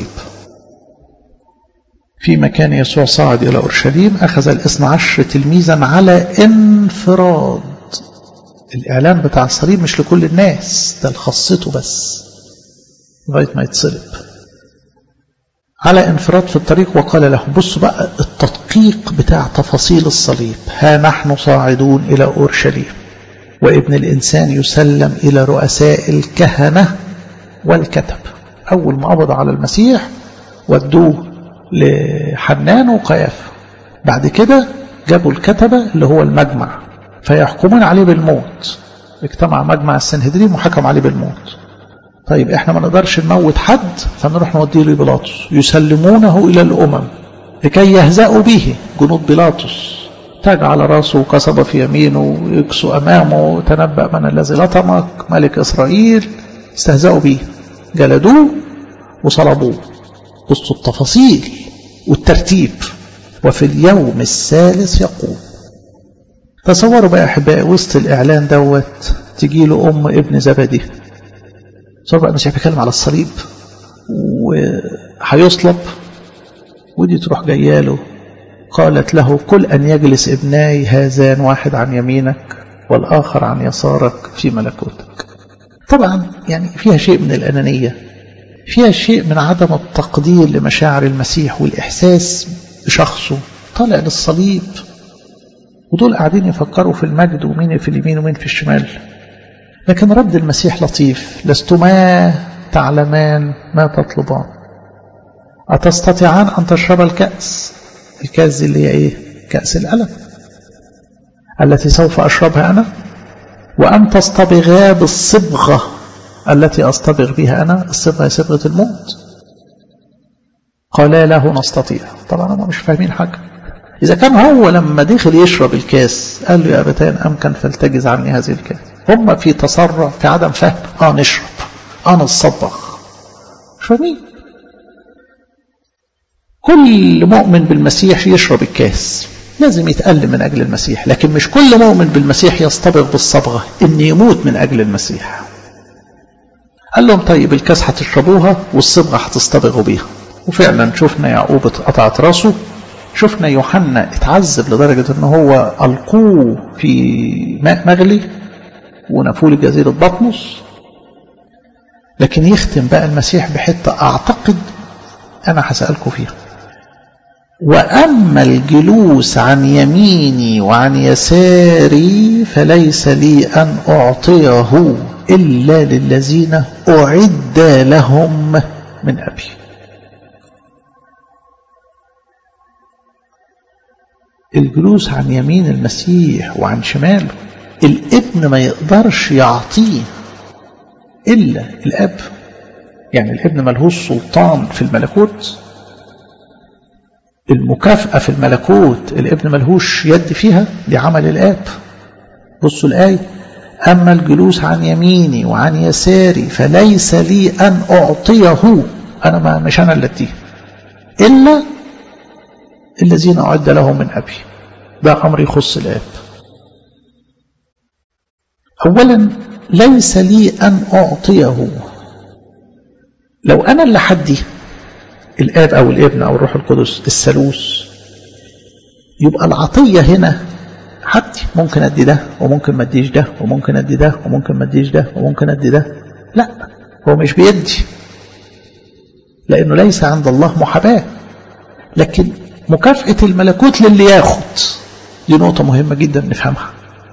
في مكان يسوع صعد إلى أورشليم أخذ الاثنى عشر تلميذا على انفراد الإعلان بتاع الصليب مش لكل الناس ده لخاصته بس لغاية ما يتصلب على انفراد في الطريق وقال له بصوا بقى التدقيق بتاع تفاصيل الصليب ها نحن صاعدون إلى أورشليم وابن الإنسان يسلم إلى رؤساء الكهنة والكتب أول ما قبض على المسيح ودوه لحنان وقيافة بعد كده جابوا الكتبة اللي هو المجمع فيحكمون عليه بالموت اجتمع مجمع السنهدرين وحكم عليه بالموت طيب احنا ما نقدرش نموت حد فنروح نوديه لبيلاطس يسلمونه الى الامم لكي يهزأوا به جنود بيلاطس تاج على راسه وقصب في يمينه ويكسو أمامه تنبأ من الذي لطمك ملك إسرائيل استهزأوا به جلدوه وصلبوه بصوا التفاصيل والترتيب وفي اليوم الثالث يقوم تصوروا بقى أحبائي وسط الإعلان دوت تجي له أم ابن زبدي تصوروا بقى المسيح بيتكلم على الصليب وهيصلب ودي تروح جايه له قالت له كل أن يجلس ابناي هذان واحد عن يمينك والآخر عن يسارك في ملكوتك طبعا يعني فيها شيء من الأنانية فيها شيء من عدم التقدير لمشاعر المسيح والإحساس بشخصه طالع للصليب ودول قاعدين يفكروا في المجد ومين في اليمين ومين في الشمال لكن رد المسيح لطيف لستما تعلمان ما تطلبان أتستطيعان أن تشرب الكأس الكأس اللي هي إيه كأس الألم التي سوف أشربها أنا وأن تصطبغا بالصبغة التي أصطبغ بها أنا الصبغة هي صبغة الموت قالا له نستطيع طبعا هم مش فاهمين حاجة إذا كان هو لما دخل يشرب الكاس قال له يا أبتان أمكن فلتجز عني هذه الكاس هم في تسرع في عدم فهم آه نشرب آه نتصبغ مش فاهمين كل مؤمن بالمسيح يشرب الكاس لازم يتألم من أجل المسيح لكن مش كل مؤمن بالمسيح يصطبغ بالصبغة إن يموت من أجل المسيح قال لهم طيب الكاس هتشربوها والصبغة هتصطبغوا بيها وفعلا شفنا يعقوب اتقطعت راسه شفنا يوحنا اتعذب لدرجة ان هو ألقوه في ماء مغلي ونفوه لجزيرة بطمس لكن يختم بقى المسيح بحتة أعتقد أنا هسألكم فيها وأما الجلوس عن يميني وعن يساري فليس لي أن أعطيه إلا للذين أعد لهم من أبي الجلوس عن يمين المسيح وعن شماله الابن ما يقدرش يعطيه إلا الأب يعني الابن ملهوش سلطان في الملكوت المكافأة في الملكوت الابن ملهوش يد فيها دي عمل الآب بصوا الآية أما الجلوس عن يميني وعن يساري فليس لي أن أعطيه أنا ما مش أنا اللي أديه إلا الذين أعد لهم من أبي ده أمر يخص الآب أولا ليس لي أن أعطيه لو أنا اللي حدي الآب أو الابن أو الروح القدس الثالوث يبقى العطية هنا حدي ممكن أدي ده وممكن ما أديش ده وممكن أدي ده وممكن ما أديش ده وممكن أدي ده لا هو مش بيدي لأنه ليس عند الله محاباة لكن مكافأة الملكوت للي ياخد دي نقطة مهمة جدا نفهمها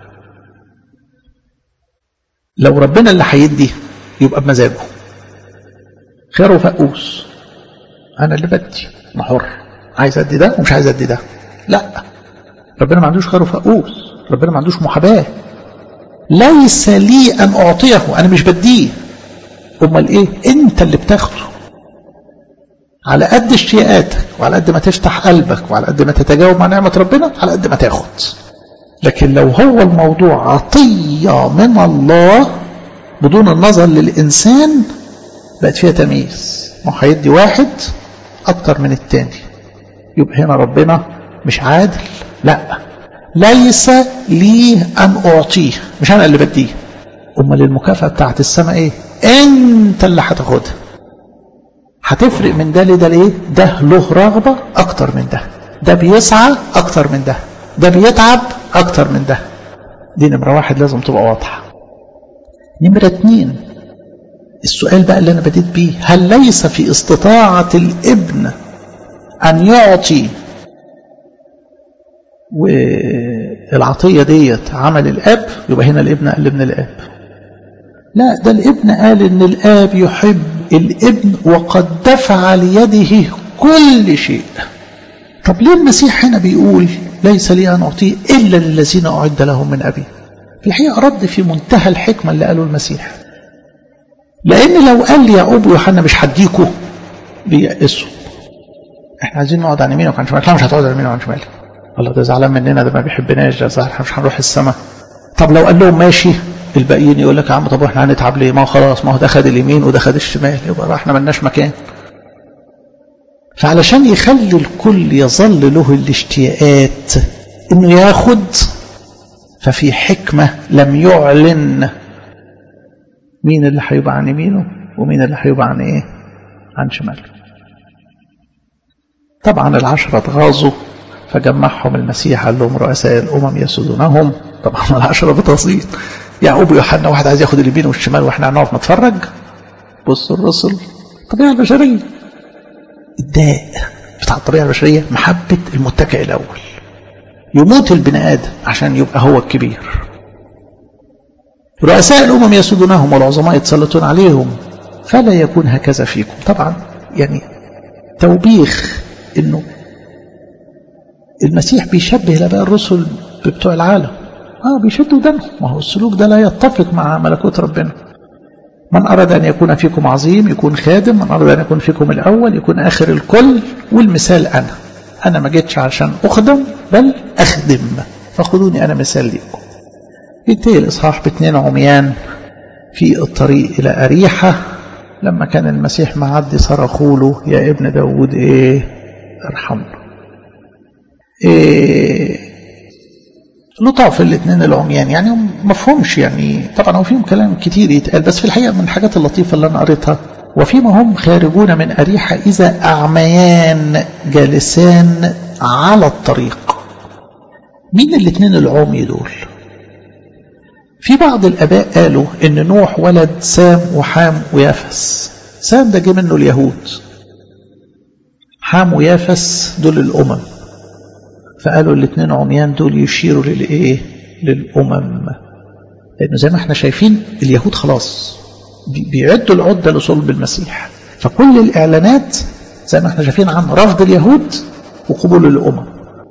لو ربنا اللي هيدي يبقى بمزاجه خير وفقوس انا اللي بدي انا حر عايز ادي ده ومش عايز ادي ده لا ربنا ما عندوش خير وفقوس ربنا ما عندوش محاباه ليس لي ان اعطيه انا مش بديه امال ايه انت اللي بتاخده على قد اشتياقاتك وعلى قد ما تفتح قلبك وعلى قد ما تتجاوب مع نعمه ربنا على قد ما تاخد لكن لو هو الموضوع عطيه من الله بدون النظر للانسان بقت فيها تمييز ما هيدي واحد اكتر من التاني يبقى هنا ربنا مش عادل لا ليس لي ان اعطيه مش انا اللي بديه امال المكافاه بتاعت السماء ايه انت اللي هتاخدها هتفرق من ده لده ليه ده له رغبه اكتر من ده ده بيسعى اكتر من ده ده بيتعب اكتر من ده دي نمره واحد لازم تبقى واضحه نمره اتنين السؤال بقى اللي أنا بديت بيه هل ليس في استطاعة الابن أن يعطي والعطية ديت عمل الأب يبقى هنا الابن قال من الأب لا ده الابن قال إن الآب يحب الابن وقد دفع ليده كل شيء طب ليه المسيح هنا بيقول ليس لي أن أعطيه إلا للذين أعد لهم من أبي في الحقيقة رد في منتهى الحكمة اللي قاله المسيح لأن لو قال لي يعقوب ويوحنا مش هديكوا بيأسوا احنا عايزين نقعد عن يمينك وعن شمالك لا مش هتقعد عن يمينك وعن شمالك الله ده زعلان مننا ده ما بيحبناش ده صح مش هنروح السماء طب لو قال لهم ماشي الباقيين يقول لك يا عم طب احنا هنتعب ليه ما هو خلاص ما هو ده خد اليمين وده خد الشمال يبقى احنا ملناش مكان فعلشان يخلي الكل يظل له الاشتياقات انه ياخد ففي حكمة لم يعلن مين اللي هيبقى عن يمينه ومين اللي هيبقى عن ايه عن شماله طبعا العشرة اتغاظوا فجمعهم المسيح قال لهم رؤساء الامم يسودونهم طبعا العشرة بتغصين يعقوب ويوحنا واحد عايز ياخد اليمين والشمال واحنا هنقف نتفرج بصوا الرسل الطبيعة البشرية الداء بتاع الطبيعة البشرية محبة المتكئ الأول يموت البني آدم عشان يبقى هو الكبير رؤساء الأمم يسودونهم والعظماء يتسلطون عليهم فلا يكون هكذا فيكم طبعا يعني توبيخ انه المسيح بيشبه الاباء الرسل بتوع العالم اه بيشدوا دمهم ما هو السلوك ده لا يتفق مع ملكوت ربنا من أراد أن يكون فيكم عظيم يكون خادم من أراد أن يكون فيكم الأول يكون آخر الكل والمثال أنا أنا ما جيتش عشان أخدم بل أخدم فخذوني أنا مثال لكم ينتهي الإصحاح باثنين عميان في الطريق إلى أريحة لما كان المسيح معدي صرخوا له يا ابن داود إيه ارحمنا إيه لطاف الاثنين العميان يعني مفهومش يعني طبعا هو فيهم كلام كتير يتقال بس في الحقيقة من الحاجات اللطيفة اللي أنا قريتها وفيما هم خارجون من أريحة إذا أعميان جالسان على الطريق مين الاثنين العمي دول في بعض الآباء قالوا إن نوح ولد سام وحام ويافس سام ده جه منه اليهود حام ويافس دول الأمم فقالوا الاثنين عميان دول يشيروا للايه للامم لانه زي ما احنا شايفين اليهود خلاص بيعدوا العده لصلب المسيح فكل الاعلانات زي ما احنا شايفين عن رفض اليهود وقبول الامم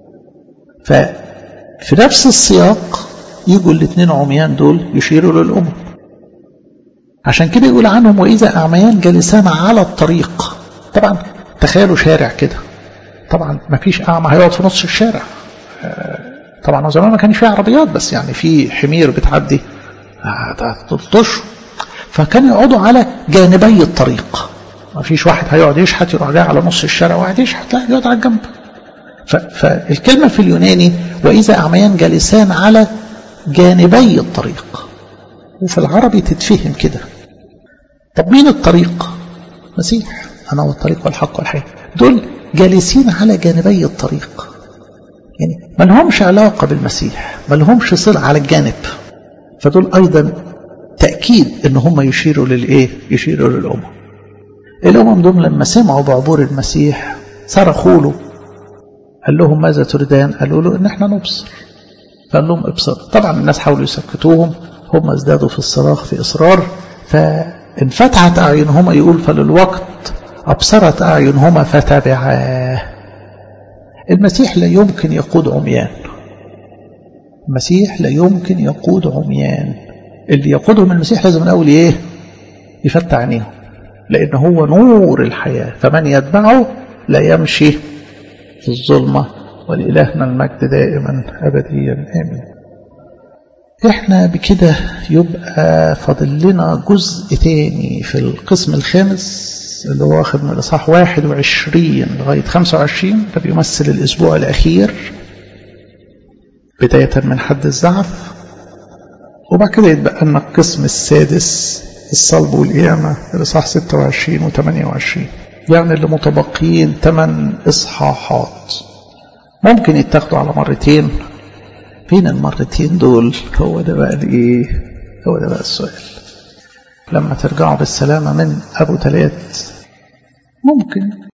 ففي نفس السياق يجوا الاثنين عميان دول يشيروا للامم عشان كده يقول عنهم واذا اعميان جالسان على الطريق طبعا تخيلوا شارع كده طبعا ما فيش أعمى هيقعد في نص الشارع طبعا زمان ما كانش فيه عربيات بس يعني في حمير بتعدي تلطش فكانوا يقعدوا على جانبي الطريق ما فيش واحد هيقعد يشحت يروح جاي على نص الشارع واحد يشحت لا يقعد على الجنب فالكلمة في اليوناني وإذا أعميان جالسان على جانبي الطريق وفي العربي تتفهم كده طب مين الطريق مسيح أنا هو الطريق والحق والحياة دول جالسين على جانبي الطريق يعني ما لهمش علاقة بالمسيح ما لهمش صلة على الجانب فدول أيضا تأكيد ان هم يشيروا للإيه يشيروا للأمم الأمم دول لما سمعوا بعبور المسيح صرخوا له قال لهم ماذا تريدان قالوا له ان احنا نبصر قال لهم ابصر طبعا الناس حاولوا يسكتوهم هم ازدادوا في الصراخ في إصرار فانفتحت أعينهما يقول فللوقت أبصرت أعينهما فتبعاه المسيح لا يمكن يقود عميان المسيح لا يمكن يقود عميان اللي يقودهم المسيح لازم الأول إيه يفتح عينيهم لأن هو نور الحياة فمن يتبعه لا يمشي في الظلمة ولإلهنا المجد دائما أبديا آمين احنا بكده يبقى فاضل لنا جزء تاني في القسم الخامس اللي هو واخد من الإصحاح 21 لغاية 25 ده بيمثل الأسبوع الأخير بداية من حد الزعف وبعد كده يتبقى لنا القسم السادس الصلب والقيامة الإصحاح 26 و 28 يعني اللي متبقيين 8 إصحاحات ممكن يتاخدوا على مرتين فين المرتين دول هو ده بقى الايه هو ده بقى السؤال لما ترجعوا بالسلامة من أبو تلات ممكن